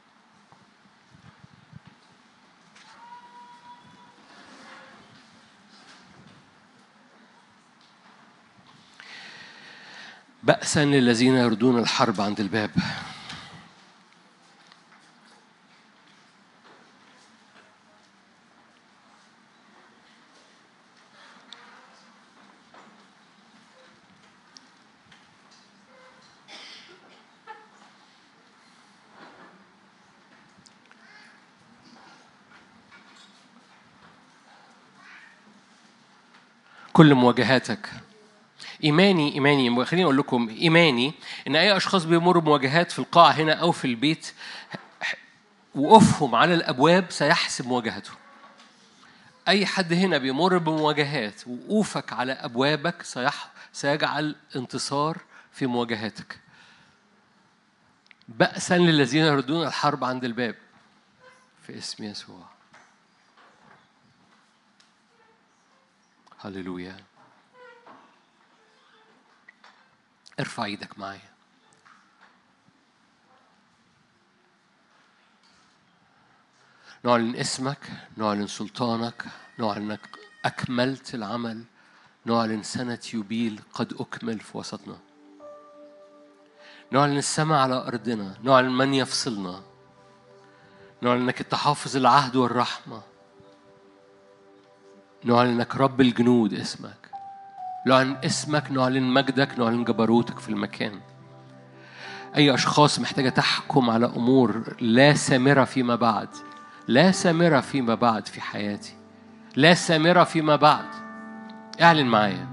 بأسا للذين يردون الحرب عند الباب كل مواجهاتك إيماني إيماني خليني أقول لكم إيماني إن أي أشخاص بيمروا بمواجهات في القاعة هنا أو في البيت وقوفهم على الأبواب سيحسم مواجهتهم أي حد هنا بيمر بمواجهات وقوفك على أبوابك سيح سيجعل انتصار في مواجهاتك بأسا للذين يردون الحرب عند الباب في اسم يسوع هللويا ارفع ايدك معايا نعلن اسمك نعلن سلطانك نعلن انك اكملت العمل نعلن سنه يوبيل قد اكمل في وسطنا نعلن السماء على ارضنا نعلن من يفصلنا نعلن انك تحافظ العهد والرحمه نعلن انك رب الجنود اسمك نعلن اسمك نعلن مجدك نعلن جبروتك في المكان أي أشخاص محتاجة تحكم على أمور لا سامرة فيما بعد لا سامرة فيما بعد في حياتي لا سامرة فيما بعد اعلن معايا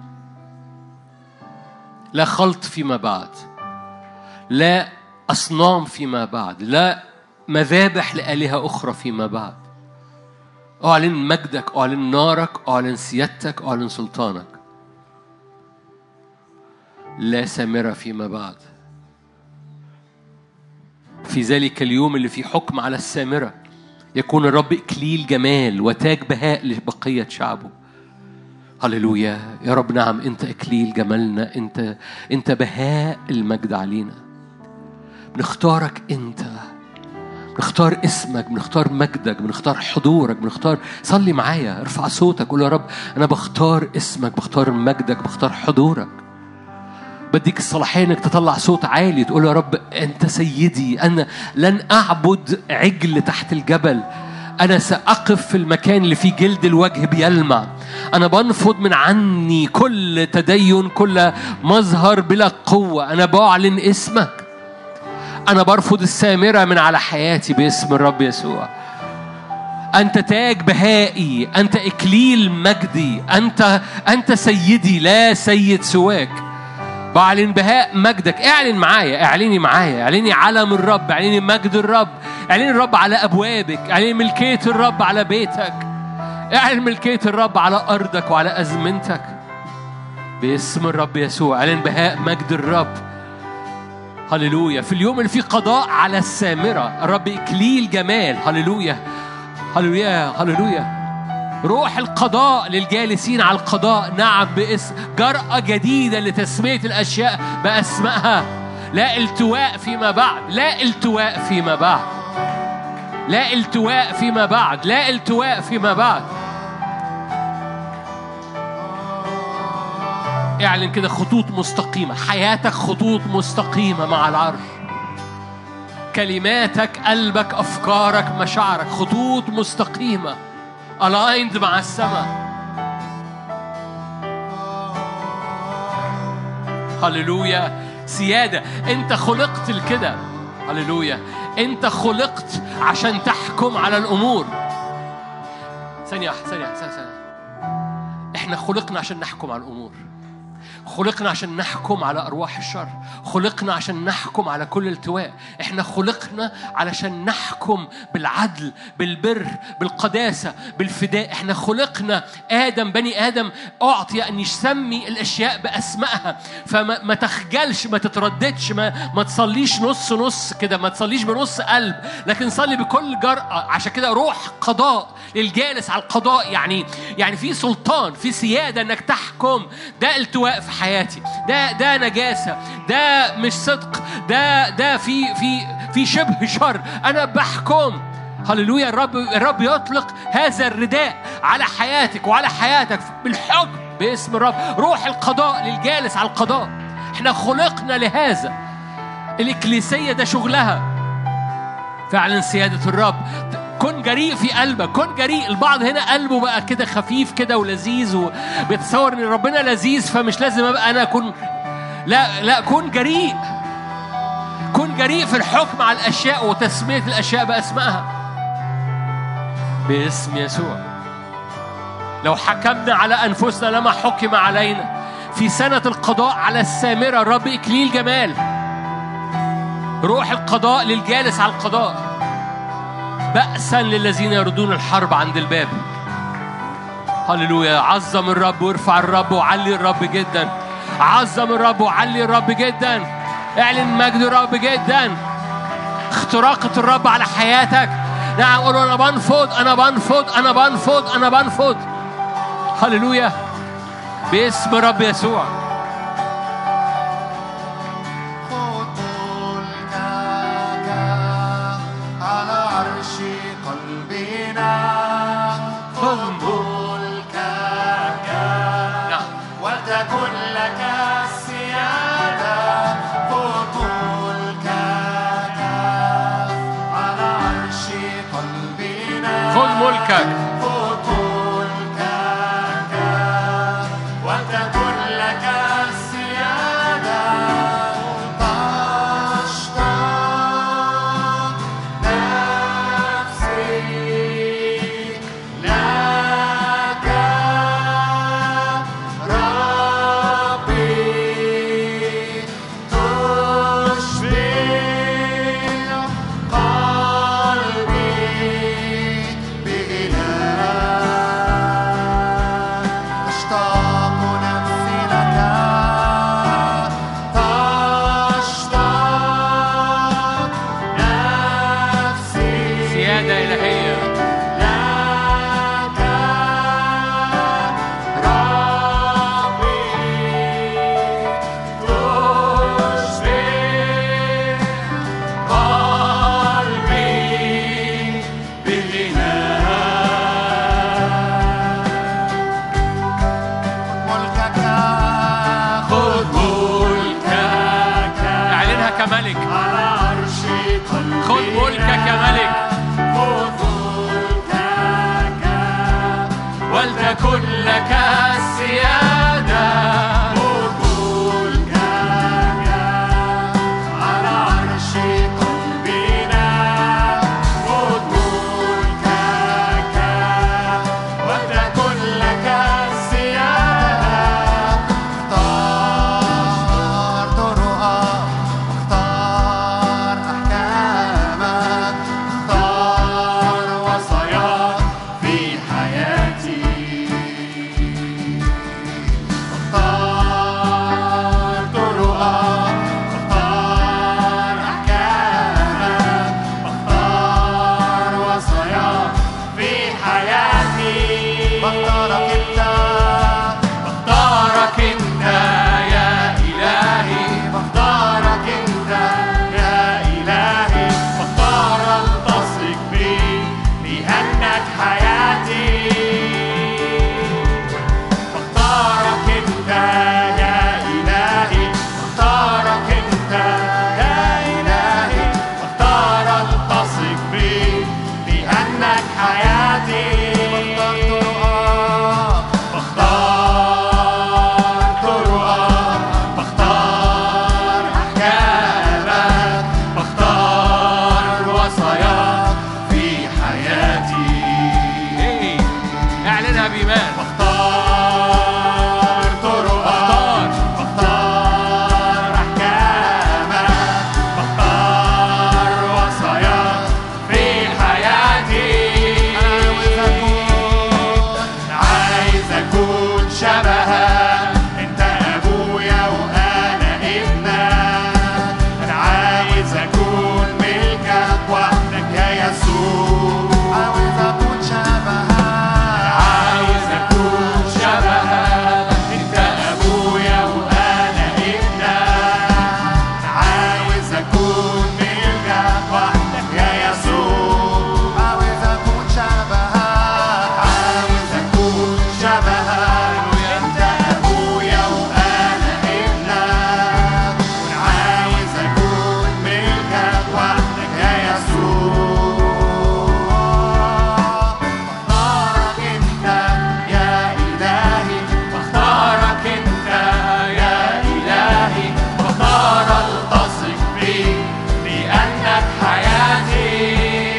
لا خلط فيما بعد لا أصنام فيما بعد لا مذابح لآلهة أخرى فيما بعد أعلن مجدك أعلن نارك أعلن سيادتك أعلن سلطانك لا سامرة فيما بعد في ذلك اليوم اللي فيه حكم على السامرة يكون الرب إكليل جمال وتاج بهاء لبقية شعبه هللويا يا رب نعم أنت إكليل جمالنا أنت أنت بهاء المجد علينا بنختارك أنت بنختار اسمك بنختار مجدك بنختار حضورك بنختار صلي معايا ارفع صوتك قول يا رب انا بختار اسمك بختار مجدك بختار حضورك بديك الصلاحية انك تطلع صوت عالي تقول يا رب انت سيدي انا لن اعبد عجل تحت الجبل انا ساقف في المكان اللي فيه جلد الوجه بيلمع انا بنفض من عني كل تدين كل مظهر بلا قوه انا بعلن اسمك انا برفض السامره من على حياتي باسم الرب يسوع أنت تاج بهائي أنت إكليل مجدي أنت أنت سيدي لا سيد سواك بعلن بهاء مجدك اعلن معايا اعلني معايا اعلني علم الرب اعلني مجد الرب اعلني الرب على ابوابك اعلني ملكيه الرب على بيتك اعلن ملكيه الرب على ارضك وعلى ازمنتك باسم الرب يسوع اعلن بهاء مجد الرب هللويا في اليوم اللي فيه قضاء على السامره الرب اكليل جمال هللويا هللويا هللويا روح القضاء للجالسين على القضاء نعم باسم جرأة جديدة لتسمية الأشياء بأسمائها لا التواء فيما بعد لا التواء فيما بعد لا التواء فيما بعد لا التواء فيما بعد اعلن كده خطوط مستقيمة حياتك خطوط مستقيمة مع العرش كلماتك قلبك أفكارك مشاعرك خطوط مستقيمة aligned مع السماء هللويا سيادة أنت خلقت لكده هللويا أنت خلقت عشان تحكم على الأمور ثانية واحدة ثانية ثانية ثانية إحنا خلقنا عشان نحكم على الأمور خلقنا عشان نحكم على أرواح الشر خلقنا عشان نحكم على كل التواء احنا خلقنا علشان نحكم بالعدل بالبر بالقداسة بالفداء احنا خلقنا آدم بني آدم أعطي أن يسمي الأشياء بأسمائها فما ما تخجلش ما تترددش ما, ما تصليش نص نص كده ما تصليش بنص قلب لكن صلي بكل جرأة عشان كده روح قضاء للجالس على القضاء يعني يعني في سلطان في سيادة انك تحكم ده التواء في حياتي ده ده نجاسة ده مش صدق ده ده في في في شبه شر أنا بحكم هللويا الرب الرب يطلق هذا الرداء على حياتك وعلى حياتك بالحكم باسم الرب روح القضاء للجالس على القضاء احنا خلقنا لهذا الإكليسية ده شغلها فعلا سيادة الرب كن جريء في قلبك كن جريء البعض هنا قلبه بقى كده خفيف كده ولذيذ وبيتصور ان ربنا لذيذ فمش لازم ابقى انا اكون لا لا كن جريء كن جريء في الحكم على الاشياء وتسميه الاشياء باسمائها باسم يسوع لو حكمنا على انفسنا لما حكم علينا في سنة القضاء على السامرة الرب إكليل جمال روح القضاء للجالس على القضاء بأسا للذين يردون الحرب عند الباب هللويا عظم الرب وارفع الرب وعلي الرب جدا عظم الرب وعلي الرب جدا اعلن مجد الرب جدا اختراقة الرب على حياتك نعم قول انا بنفض انا بنفض انا بنفض انا بنفض هللويا باسم رب يسوع خذ ملكك على عرش قلبنا خذ ملكك نعم ولتكن لك السيادة خذ ملكك على عرش قلبنا خذ ملكك خذ ملكك ولتكن لك السيادة تشتاق نفسي لك ربي تشبع قلبي بغناء تشتاق نفسي لك تشتاق نفسي سيادة إلهية لك ربي تشبع قلبي بغناء ملكك خذ ملكك اعلنها كملك على عرش قلبنا خذ ملكك يا ملك. خذ ملكك ولتكن لك السيادة خذ ملكك على عرش قلبنا خذ ملكك ولتكن لك السيادة اختار طرقك اختار أحكامك اختار وصاياك في حياتي اختار طرقك اختار أحكامك اختار وصاياك في حياتي بختارك انت بختارك انت يا إلهي بختارك انت يا إلهي بختار التصق بيك لأنك حياتي بختارك انت يا إلهي بختارك انت يا إلهي بختار التصق بيك لأنك حياتي بختار طرقك بختار أحكامك بختار وصاياك في حياتي إيه. اعلنها بإيمان بختار طرقك بختار أحكامك بختار وصاياك في حياتي عايز أكون شبهك أنت أبويا وأنا ابنك أنا عايز أكون ملكك وحدك يا يسوع عاوز أكون شبهك عايز أكون شبهك أنت أبويا وأنا ابنك عايز أكون ملكك وحدك يا يسوع عاوز أكون شبهك عاوز أكون شبهك أنت أبويا وأنا ابنك عاوز أكون ملكك وحدك يا يسوع بختارك أنت يا إلهي بختارك أنت يا إلهي بختار التصق بيك لأنك حياتي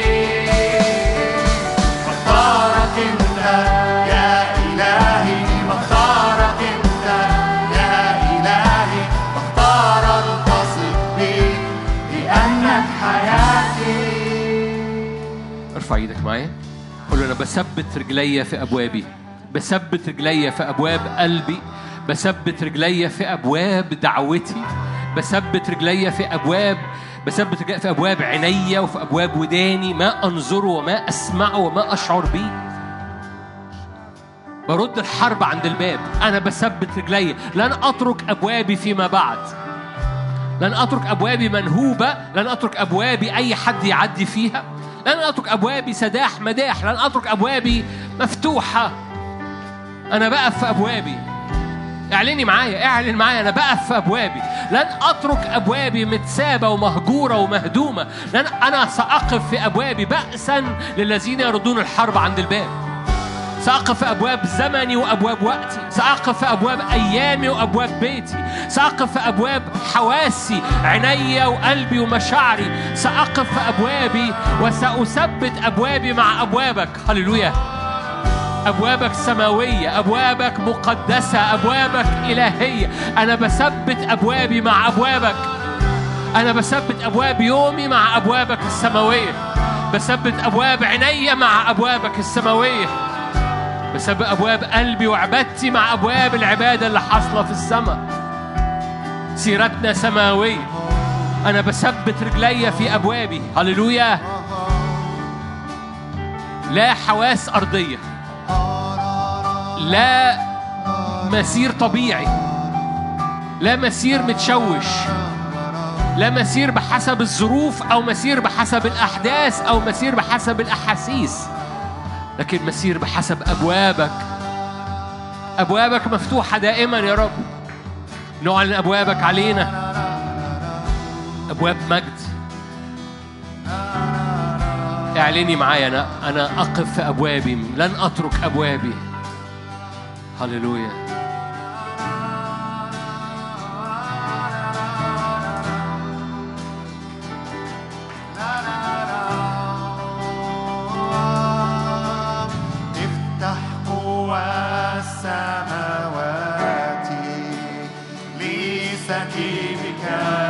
بختارك أنت يا إلهي بختارك أنت يا إلهي بختار التصق بيك لأنك حياتي ارفع ايدك معايا قول له انا بثبت رجليا في ابوابي بثبت رجليا في ابواب قلبي بثبت رجليا في ابواب دعوتي بثبت رجليا في ابواب بثبت رجليا في ابواب عينيا وفي ابواب وداني ما انظره وما اسمعه وما اشعر به برد الحرب عند الباب أنا بثبت رجلي لن أترك أبوابي فيما بعد لن أترك أبوابي منهوبة لن أترك أبوابي أي حد يعدي فيها لن أترك أبوابي سداح مداح لن أترك أبوابي مفتوحة أنا بقف في أبوابي اعلني معايا اعلن معايا انا بقف في ابوابي لن اترك ابوابي متسابه ومهجوره ومهدومه لن انا ساقف في ابوابي بأسا للذين يردون الحرب عند الباب سأقف في أبواب زمني وأبواب وقتي سأقف في أبواب أيامي وأبواب بيتي سأقف في أبواب حواسي عيني وقلبي ومشاعري سأقف في أبوابي وسأثبت أبوابي مع أبوابك هللويا أبوابك سماوية أبوابك مقدسة أبوابك إلهية أنا بثبت أبوابي مع أبوابك أنا بثبت أبواب يومي مع أبوابك السماوية بثبت أبواب عيني مع أبوابك السماوية بثبت أبواب قلبي وعبادتي مع أبواب العبادة اللي حاصلة في السماء سيرتنا سماوية أنا بثبت رجلي في أبوابي هللويا لا حواس أرضية لا مسير طبيعي لا مسير متشوش لا مسير بحسب الظروف او مسير بحسب الاحداث او مسير بحسب الاحاسيس لكن مسير بحسب ابوابك ابوابك مفتوحه دائما يا رب نعلن ابوابك علينا ابواب مجد اعلني معايا انا انا اقف في ابوابي لن اترك ابوابي هللويا افتح قوى السماوات لسكيبك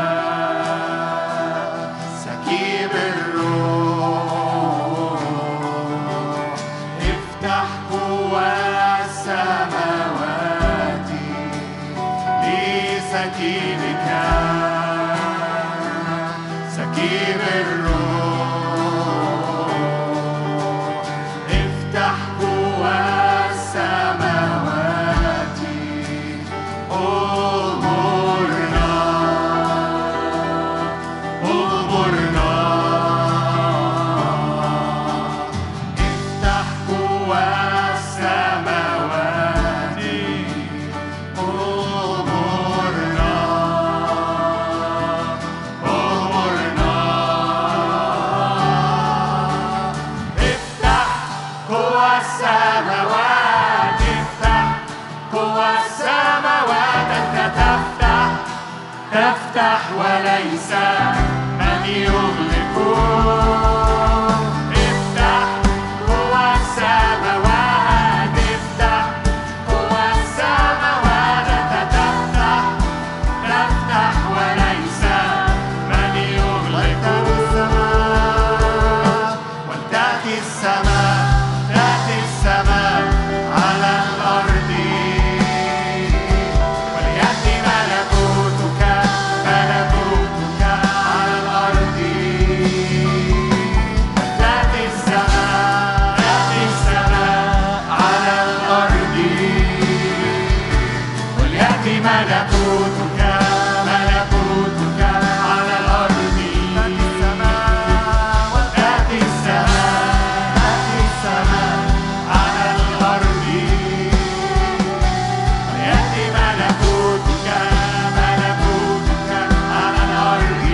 سكيب الروح افتح قوى السماوات لسكيبك سكيب الروح افتح قوى السماوات أمرنا أمرنا افتح قوى السماوات أمرنا أمرنا افتح قوى السماوات افتح قوى السماوات انت تفتح تفتح وليس من يغلق افتح قوى السماوات افتح قوى السماوات انت تفتح تفتح وليس من يغلق ولتأتي السماء تأتي السماء على الأرض وليأتي ملكوتك ملكوتك على الأرض تأتي السماء تأتي السماء على الأرض وليأتي ملكوتك ملكوتك على الأرض تأتي السماء تأتي السماء على الأرض وليأتي ملكوتك ملكوتك على الأرض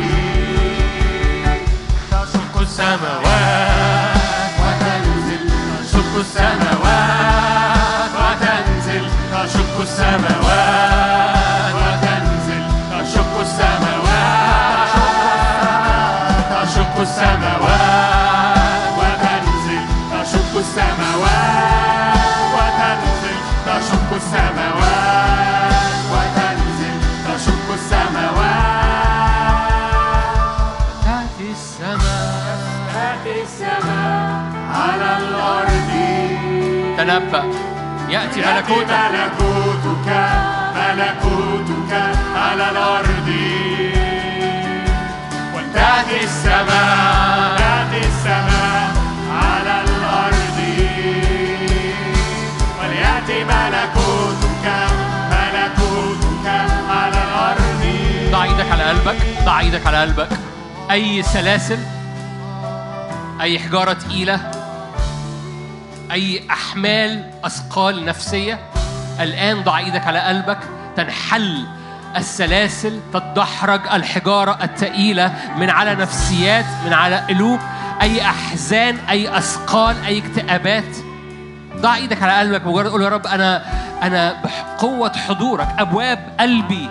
تشق السماوات وتنزل تشق السماوات وتنزل تشق السماوات وتنزل تشق السماوات تشق السماوات وتنزل تشق السماوات وتنزل تشق السماوات وتنزل تشق السماوات تأتي السماء تأتي السماء على الأرض تنبأ يأتي يأتي ملكوتك ملكوتك ملكوتك على الأرض ولتأتي السماء تأتي السماء على الأرض وليأتي ضع ايدك على قلبك اي سلاسل اي حجاره تقيله اي احمال اثقال نفسيه الان ضع ايدك على قلبك تنحل السلاسل تتدحرج الحجاره الثقيله من على نفسيات من على قلوب اي احزان اي اثقال اي اكتئابات ضع ايدك على قلبك مجرد قول يا رب انا انا بقوه حضورك ابواب قلبي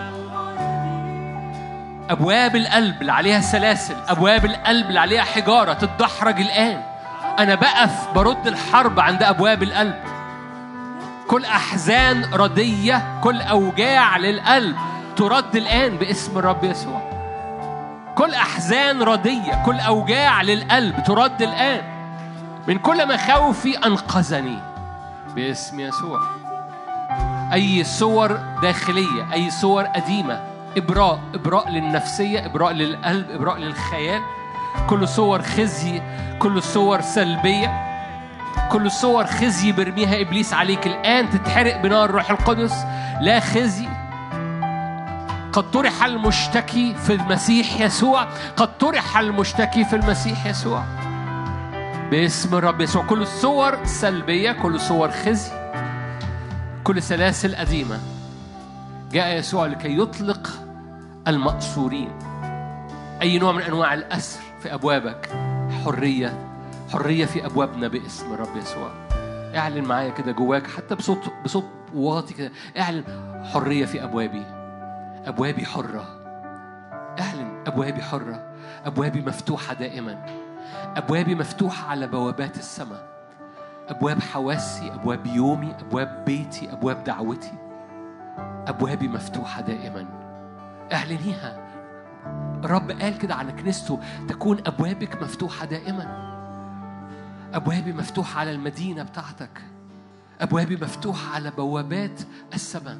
ابواب القلب اللي عليها سلاسل ابواب القلب اللي عليها حجاره تتدحرج الان انا بقف برد الحرب عند ابواب القلب كل احزان رديه كل اوجاع للقلب ترد الان باسم الرب يسوع كل احزان رديه كل اوجاع للقلب ترد الان من كل مخاوفي انقذني باسم يسوع اي صور داخليه اي صور قديمه ابراء ابراء للنفسيه ابراء للقلب ابراء للخيال كل صور خزي كل صور سلبيه كل صور خزي برميها ابليس عليك الان تتحرق بنار الروح القدس لا خزي قد طرح المشتكي في المسيح يسوع قد طرح المشتكي في المسيح يسوع باسم الرب يسوع كل الصور سلبية كل صور خزي كل سلاسل قديمة جاء يسوع لكي يطلق المأسورين أي نوع من أنواع الأسر في أبوابك حرية حرية في أبوابنا باسم الرب يسوع اعلن معايا كده جواك حتى بصوت بصوت واطي كده اعلن حرية في أبوابي أبوابي حرة اعلن أبوابي حرة أبوابي مفتوحة دائما أبوابي مفتوحة على بوابات السماء أبواب حواسي أبواب يومي أبواب بيتي أبواب دعوتي أبوابي مفتوحة دائما اعلنيها الرب قال كده على كنيسته تكون أبوابك مفتوحة دائما أبوابي مفتوحة على المدينة بتاعتك أبوابي مفتوحة على بوابات السماء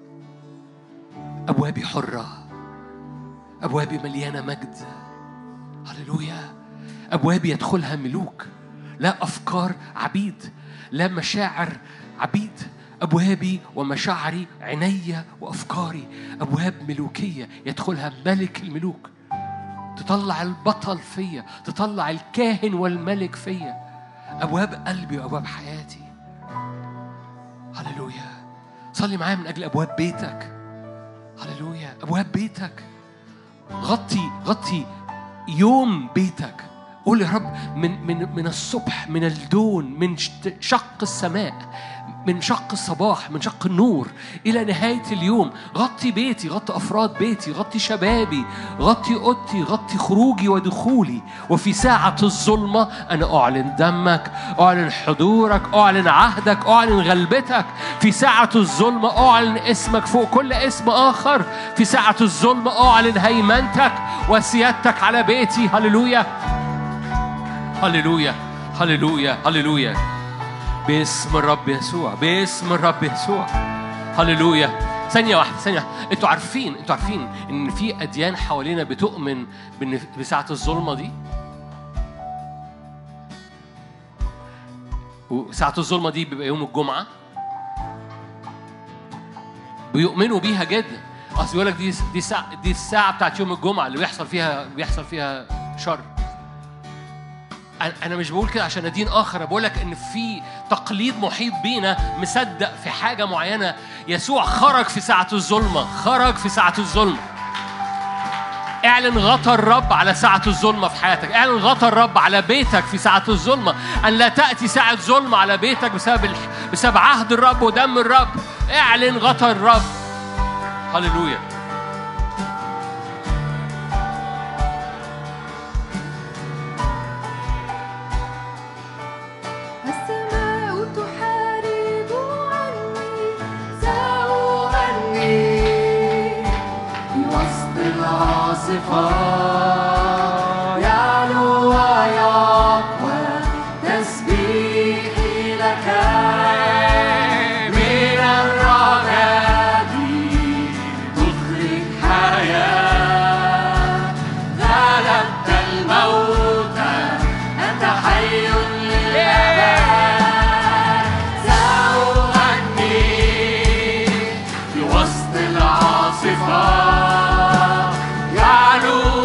أبوابي حرة أبوابي مليانة مجد هللويا أبوابي يدخلها ملوك لا أفكار عبيد لا مشاعر عبيد أبوابي ومشاعري عيني وأفكاري أبواب ملوكية يدخلها ملك الملوك تطلع البطل فيا تطلع الكاهن والملك فيا أبواب قلبي وأبواب حياتي هللويا صلي معايا من أجل أبواب بيتك هللويا أبواب بيتك غطي غطي يوم بيتك قول يا رب من من من الصبح من الدون من شت- شق السماء من شق الصباح من شق النور الى نهايه اليوم غطي بيتي غطي افراد بيتي غطي شبابي غطي اوضتي غطي خروجي ودخولي وفي ساعه الظلمه انا اعلن دمك اعلن حضورك اعلن عهدك اعلن غلبتك في ساعه الظلمه اعلن اسمك فوق كل اسم اخر في ساعه الظلمه اعلن هيمنتك وسيادتك على بيتي هللويا هللويا هللويا هللويا باسم الرب يسوع باسم الرب يسوع هللويا ثانية واحدة ثانية واحدة انتوا عارفين انتوا عارفين ان في اديان حوالينا بتؤمن بان بساعة الظلمة دي وساعة الظلمة دي بيبقى يوم الجمعة بيؤمنوا بيها جدا اصل يقول لك دي دي ساعة دي الساعة بتاعت يوم الجمعة اللي بيحصل فيها بيحصل فيها شر أنا- انا مش بقول كده عشان ادين اخر أنا بقول لك ان في تقليد محيط بينا مصدق في حاجه معينه يسوع خرج في ساعه الظلمه خرج في ساعه الظلمه اعلن غطى الرب على ساعة الظلمة في حياتك اعلن غطى الرب على بيتك في ساعة الظلمة أن لا تأتي ساعة ظلمة على بيتك بسبب الح... بسبب عهد الرب ودم الرب اعلن غطى الرب هللويا السماء تحارب عني سأغني في وسط العاصفة يعلو ويقوى تسبيحي لك من الرعد تخرج حياة غلبت الموت أنت حي للأبد سأغني في وسط العاصفة يعلو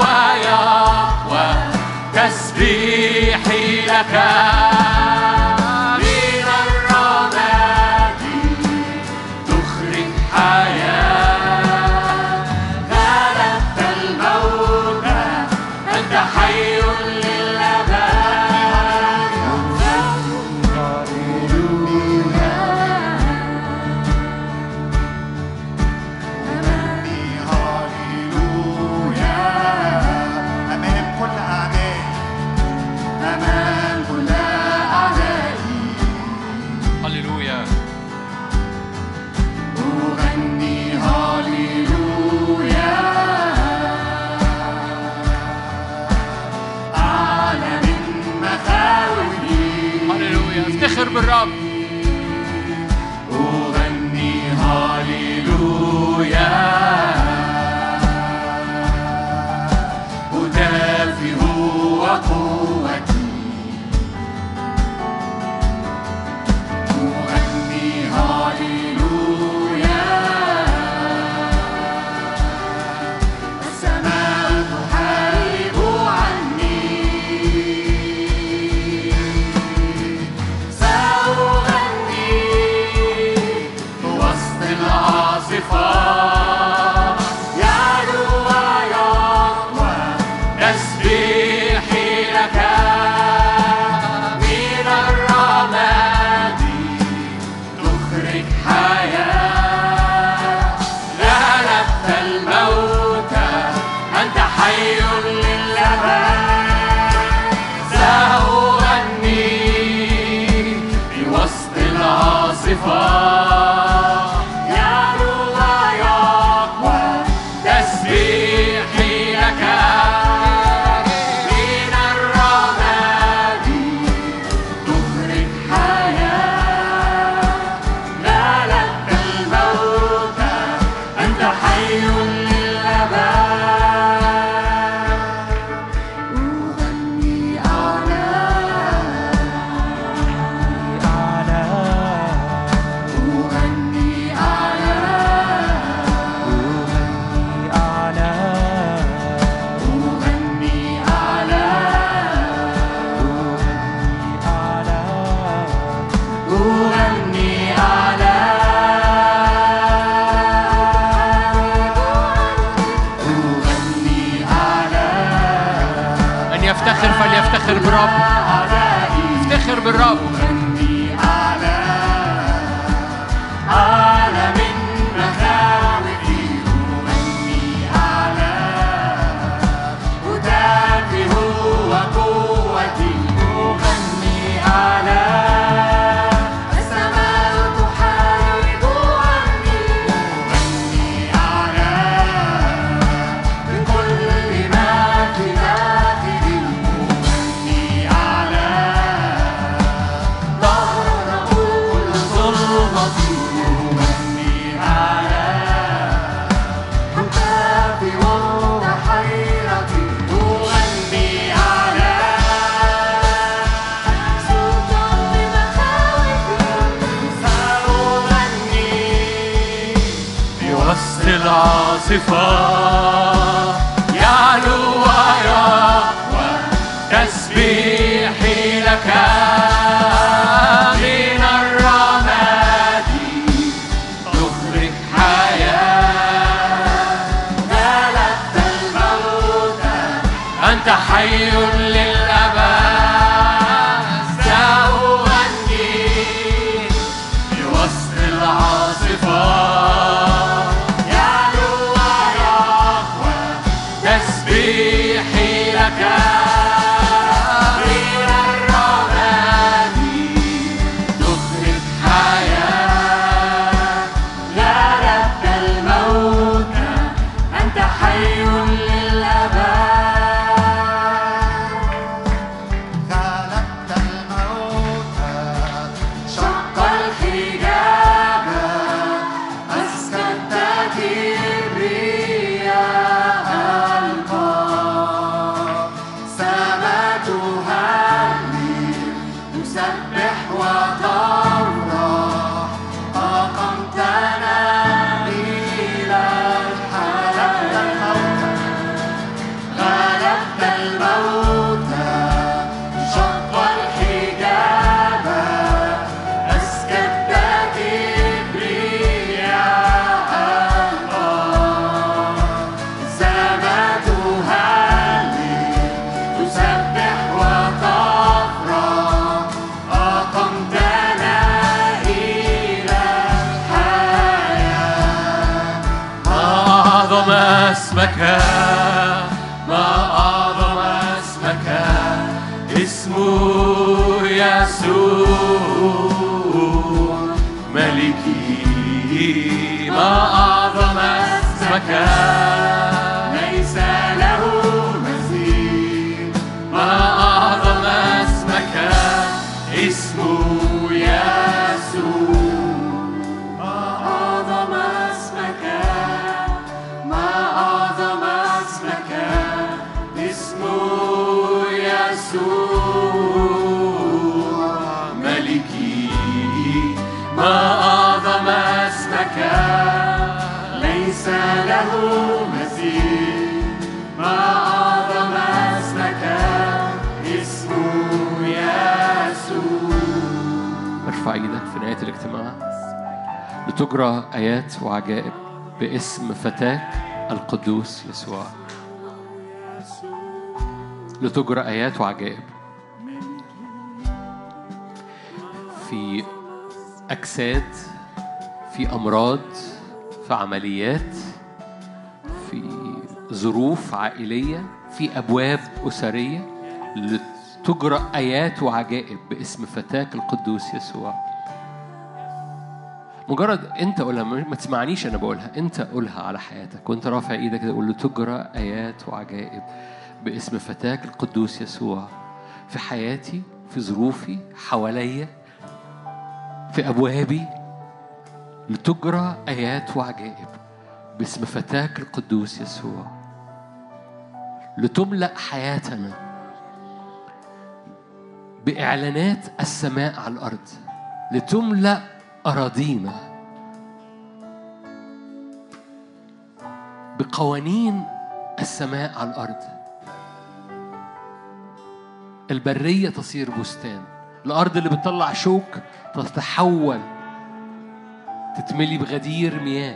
بالرب أغني هاليلويا هتافي هو قوتي أغني هاليلويا السماء تحارب عني سأغني وسط العاصفات يعلو ويقوى تسبيحي لك من الرماد تخرج حياة غلبت الموت أنت حي للأبد سأغني في وسط العاصفات يعلو ويقوى تسبيحي لك من الرماد تخرج حياة غلبت الموت أنت حي للأبد أغني أعلى أغني أعلى أغني أعلى أغني أعلى أغني أعلى أن يفتخر فليفتخر بالرب افتخر بالرب أغني أعلى أعلى من مخاوفي أغني أعلى هتافي هو قوتي أغني أعلى السماء تحارب عني أغني أعلى بكل ما في داخلي أغني أعلى ظهر كل ظلمتي أغني أعلى هتافي وسط حيرتي أغني أعلى سلطان بمخاوفي سأغني في وسط العاصفة يعلو ويقوى تسبيحي لك من الرماد تخرج حياة غلبت الموت أنت حي للأبد سأغني في وسط العاصفة يعلو ويقوى تسبيحي لك من الرماد تخرج حياة غلبت الموت أنت حي للأبد غلبت الموت شق الحجاب أسكت كبرياء القاع سما تهلل تسبح وتفرح أقمتنا إلى الحياة غلبت الموت شق الحجاب أسكت كبرياء القاع سما تهلل تسبح وتفرح أقمتنا إلى الحياة ما أعظم اسمك ما أعظم اسمك اسمه يسوع ملكي ما أعظم اسمك ليس له مثيل ما أعظم اسمك اسمه يسوع ما أعظم اسمك ليس له مثيل ما أعظم اسمك اسمه يسوع ارفع ايدك في نهاية الاجتماع لتجرى آيات وعجائب باسم فتاك القدوس يسوع لتجرى آيات وعجائب في أجساد في أمراض في عمليات في ظروف عائلية في أبواب أسرية لتجرى آيات وعجائب باسم فتاك القدوس يسوع مجرد انت قولها ما تسمعنيش انا بقولها انت قولها على حياتك وانت رافع ايدك كده قول له تجرى ايات وعجائب باسم فتاك القدوس يسوع في حياتي في ظروفي حواليا في ابوابي لتجرى ايات وعجائب باسم فتاك القدوس يسوع لتملأ حياتنا بإعلانات السماء على الأرض لتملأ أراضينا بقوانين السماء على الأرض البرية تصير بستان الأرض اللي بتطلع شوك تتحول تتملي بغدير مياه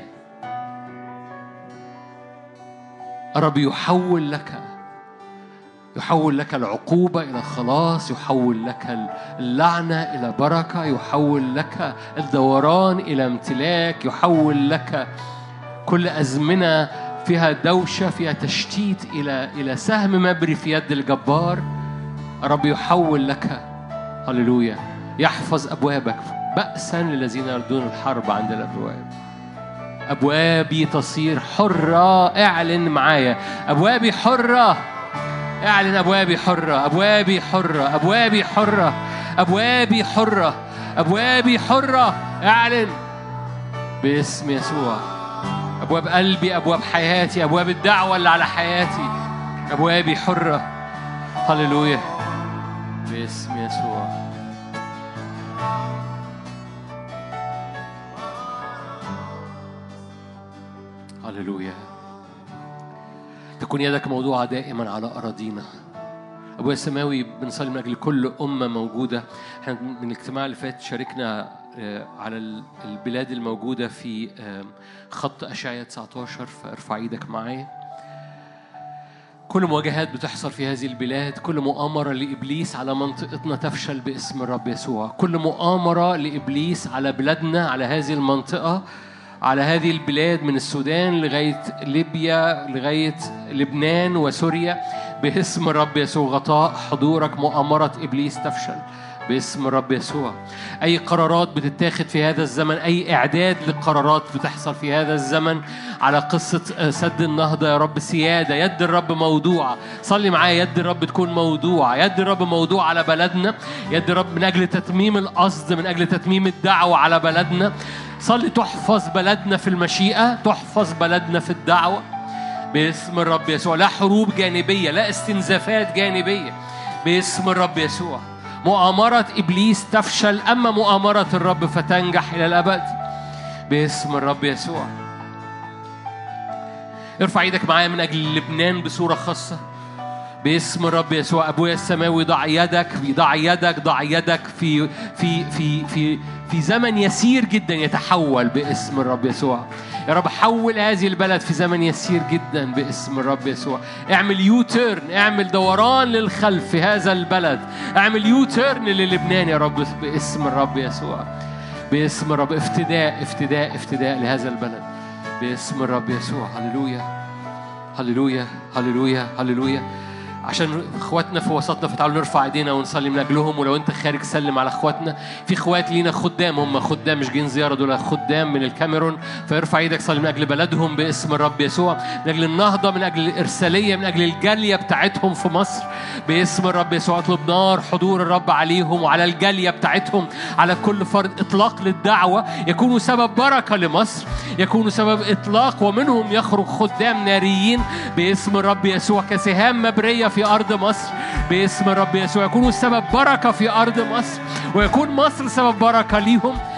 الرب يحول لك يحول لك العقوبة إلى خلاص يحول لك اللعنة إلى بركة يحول لك الدوران إلى امتلاك يحول لك كل أزمنة فيها دوشة فيها تشتيت إلى إلى سهم مبري في يد الجبار الرب يحول لك هللويا يحفظ أبوابك بأسا للذين يردون الحرب عند الأبواب أبوابي تصير حرة اعلن معايا أبوابي حرة اعلن أبوابي حرة أبوابي حرة أبوابي حرة أبوابي حرة أبوابي حرة اعلن باسم يسوع أبواب قلبي أبواب حياتي أبواب الدعوة اللي على حياتي أبوابي حرة هللويا باسم يسوع هللويا تكون يدك موضوعة دائما على أراضينا أبويا السماوي بنصلي من أجل كل أمة موجودة احنا من الاجتماع اللي فات شاركنا آه، على ال- البلاد الموجودة في آم، خط أشعية 19 فارفع ايدك معايا كل مواجهات بتحصل في هذه البلاد كل مؤامرة لإبليس على منطقتنا تفشل باسم الرب يسوع كل مؤامرة لإبليس على بلادنا على هذه المنطقة على هذه البلاد من السودان لغاية ليبيا لغاية لبنان وسوريا باسم الرب يسوع غطاء حضورك مؤامرة إبليس تفشل باسم الرب يسوع أي قرارات بتتاخد في هذا الزمن أي إعداد لقرارات بتحصل في هذا الزمن على قصة سد النهضة يا رب سيادة يد الرب موضوعة صلي معايا يد الرب تكون موضوعة يد الرب موضوع على بلدنا يد الرب من أجل تتميم القصد من أجل تتميم الدعوة على بلدنا صلي تحفظ بلدنا في المشيئة تحفظ بلدنا في الدعوة باسم الرب يسوع لا حروب جانبية لا استنزافات جانبية باسم الرب يسوع مؤامرة إبليس تفشل أما مؤامرة الرب فتنجح إلى الأبد باسم الرب يسوع ارفع ايدك معايا من أجل لبنان بصورة خاصة باسم الرب يسوع ابويا السماوي ضع يدك ضع يدك ضع يدك في في في في في زمن يسير جدا يتحول باسم الرب يسوع يا رب حول هذه البلد في زمن يسير جدا باسم الرب يسوع اعمل يو تيرن اعمل دوران للخلف في هذا البلد اعمل يو تيرن للبنان يا رب باسم الرب يسوع باسم الرب افتداء افتداء افتداء لهذا البلد باسم الرب يسوع هللويا هللويا هللويا هللويا عشان اخواتنا في وسطنا فتعالوا نرفع ايدينا ونصلي من اجلهم ولو انت خارج سلم على اخواتنا في اخوات لينا خدام هم خدام مش جايين زياره دول خدام من الكاميرون فارفع ايدك صلي من اجل بلدهم باسم الرب يسوع من اجل النهضه من اجل الارساليه من اجل الجاليه بتاعتهم في مصر باسم الرب يسوع اطلب نار حضور الرب عليهم وعلى الجاليه بتاعتهم على كل فرد اطلاق للدعوه يكونوا سبب بركه لمصر يكونوا سبب اطلاق ومنهم يخرج خدام ناريين باسم الرب يسوع كسهام مبريه في ارض مصر باسم الرب يسوع يكونوا سبب بركه في ارض مصر ويكون مصر سبب بركه ليهم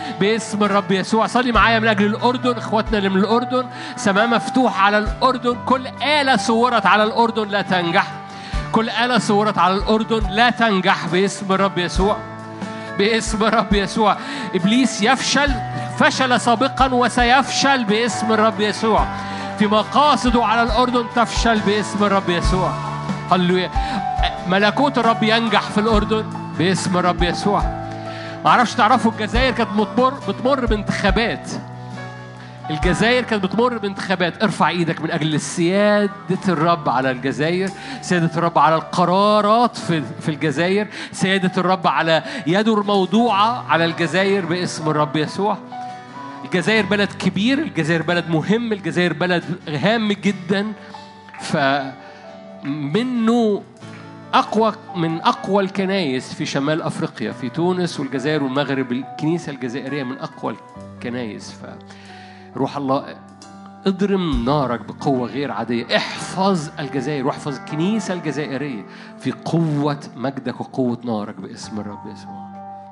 باسم الرب يسوع صلي معايا من اجل الاردن اخواتنا اللي من الاردن سماء مفتوح على الاردن كل اله صورت على الاردن لا تنجح كل اله صورت على الاردن لا تنجح باسم الرب يسوع باسم الرب يسوع ابليس يفشل فشل سابقا وسيفشل باسم الرب يسوع في مقاصده على الاردن تفشل باسم الرب يسوع هللويا ملكوت الرب ينجح في الاردن باسم الرب يسوع ما اعرفش تعرفوا الجزائر كانت بتمر بتمر بانتخابات الجزائر كانت بتمر بانتخابات ارفع ايدك من اجل سياده الرب على الجزائر سياده الرب على القرارات في في الجزائر سياده الرب على يده الموضوعه على الجزائر باسم الرب يسوع الجزائر بلد كبير الجزائر بلد مهم الجزائر بلد هام جدا ف منه أقوى من أقوى الكنايس في شمال أفريقيا في تونس والجزائر والمغرب الكنيسة الجزائرية من أقوى الكنايس فروح الله اضرم نارك بقوة غير عادية احفظ الجزائر واحفظ الكنيسة الجزائرية في قوة مجدك وقوة نارك باسم الرب يسوع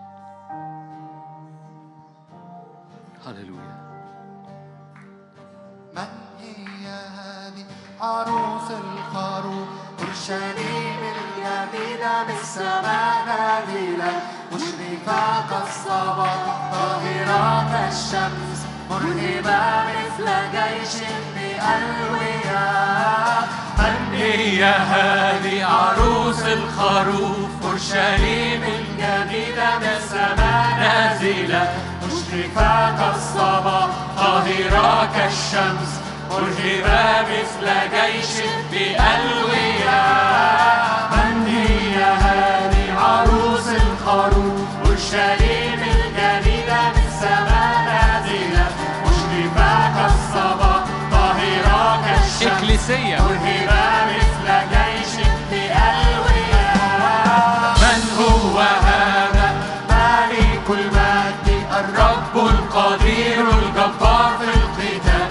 هللويا من هي هذه عروس الخروف أورشليم الجميلة من السماء نازلة مشرفة كالصباح طاهرة كالشمس مرهبة مثل جيش بألوية من هي هذه عروس الخروف أورشليم الجديدة من السماء نازلة مشرفة كالصباح طاهرة كالشمس مرهبة مثل جيش بألوية من هي هذه عروس الخروف أورشليم الجديدة من السماء نازلة مشرفة كالصباح طاهرة كالشمس إكليسية مرهبة مثل جيش بألوية من هو هذا مالك المجد الرب القدير الجبار في القتال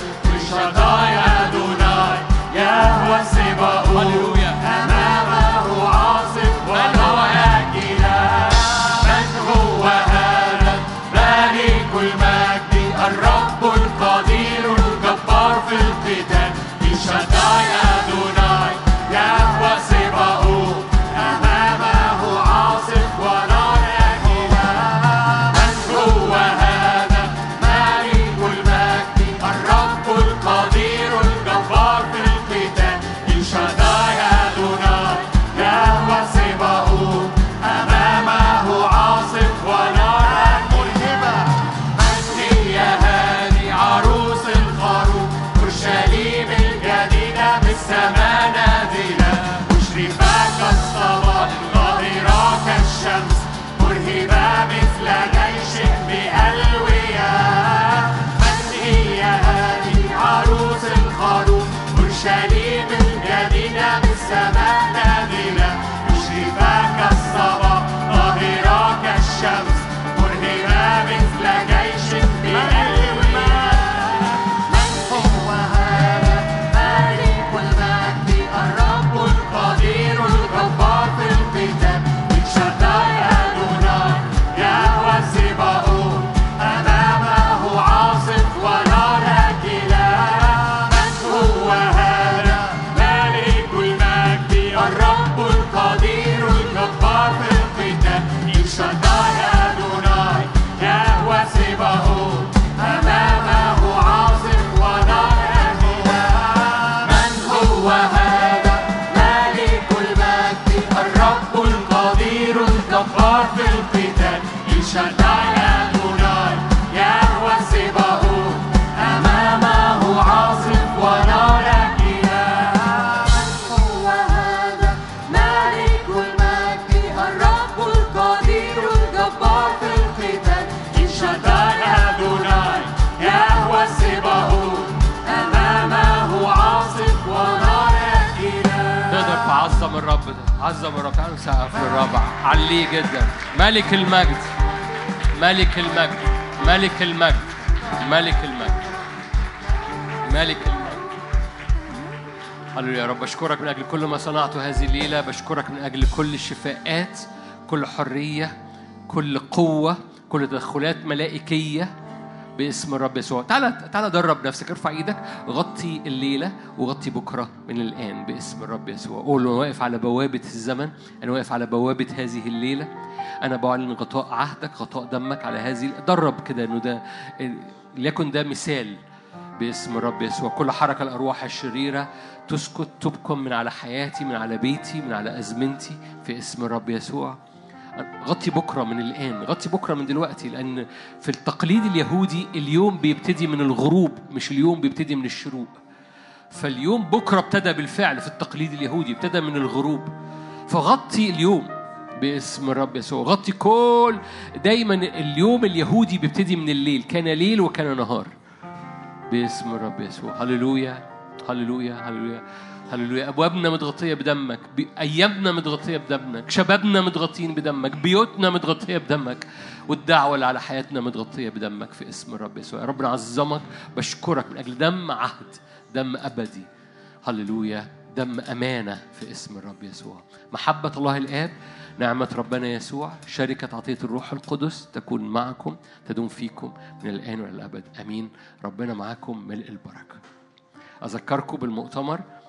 بشطايا دوناي يهوى سباؤون هللويا. أمامه عاصف من هو ونواجلا من هو هذا مالك المجد الرب القدير الجبار في القتال بشطايا دوناي يهوى سباؤون أمامه عاصف ونار أكلا من هو هذا مالك المجد الرب القدير الجبار في القتال بشطايا دوناي يهوى سباؤون أمامه عاصف ونار مرهبة من هي هذه عروس الخروف أورشليم الجديدة بالسماء نازلة مشرفة كالصباح ظاهرة كالشمس مرهبة مثل جيش بألوية من هي هذه عروس الخروف أورشليم الجديدة بالسماء نازلة مشرفة كالصباح ظاهرة كالشمس مرهبة مثل جيش بألوية من هو هذا مالك المجد الرب القدير الجبار في القتال من شدايا دوناي يهوى سباؤون أمامه عاصف ونار أكلا من هو هذا مالك المجد الرب القدير الجبار في القتال من شدايا دوناي يهوى سباؤون أمامه عاصف ونار أكلا من هو هذا مالك المجد الرب القدير الجبار في القتال يشدعنا دوناي يهوى سباؤون أمامه عاصف ونار أكلا من هو هذا مالك المجد الرب القدير الجبار في القتال يشدعنا دوناي يهوى سباؤون أمامه عاصف ونار أكلا تقدر تعظم الرب ده عظم الرب تعالوا نسقف للرب عليه جدا ملك المجد ملك المجد ملك المجد ملك المجد ملك المجد هللويا يا رب بشكرك من اجل كل ما صنعته هذه الليله بشكرك من اجل كل الشفاءات كل حريه كل قوه كل تدخلات ملائكيه باسم الرب يسوع تعالى تعالى درب نفسك ارفع ايدك غطي الليله وغطي بكره من الان باسم الرب يسوع قول له انا واقف على بوابه الزمن انا واقف على بوابه هذه الليله انا بعلن غطاء عهدك غطاء دمك على هذه درب كده انه ده ليكن ده مثال باسم الرب يسوع كل حركه الارواح الشريره تسكت تبكم من على حياتي من على بيتي من على ازمنتي في اسم الرب يسوع غطي بكرة من الآن غطي بكرة من دلوقتي لأن في التقليد اليهودي اليوم بيبتدي من الغروب مش اليوم بيبتدي من الشروق فاليوم بكرة ابتدى بالفعل في التقليد اليهودي ابتدى من الغروب فغطي اليوم باسم الرب يسوع غطي كل دايما اليوم اليهودي بيبتدي من الليل كان ليل وكان نهار باسم الرب يسوع هللويا هللويا هللويا هللويا ابوابنا متغطيه بدمك بي- ايامنا متغطيه بدمك شبابنا متغطين بدمك بيوتنا متغطيه بدمك والدعوه اللي على حياتنا متغطيه بدمك في اسم الرب يسوع يا رب نعظمك بشكرك من اجل دم عهد دم ابدي هللويا دم امانه في اسم الرب يسوع محبه الله الاب نعمة ربنا يسوع شركة عطية الروح القدس تكون معكم تدوم فيكم من الآن وإلى الأبد أمين ربنا معكم ملء البركة أذكركم بالمؤتمر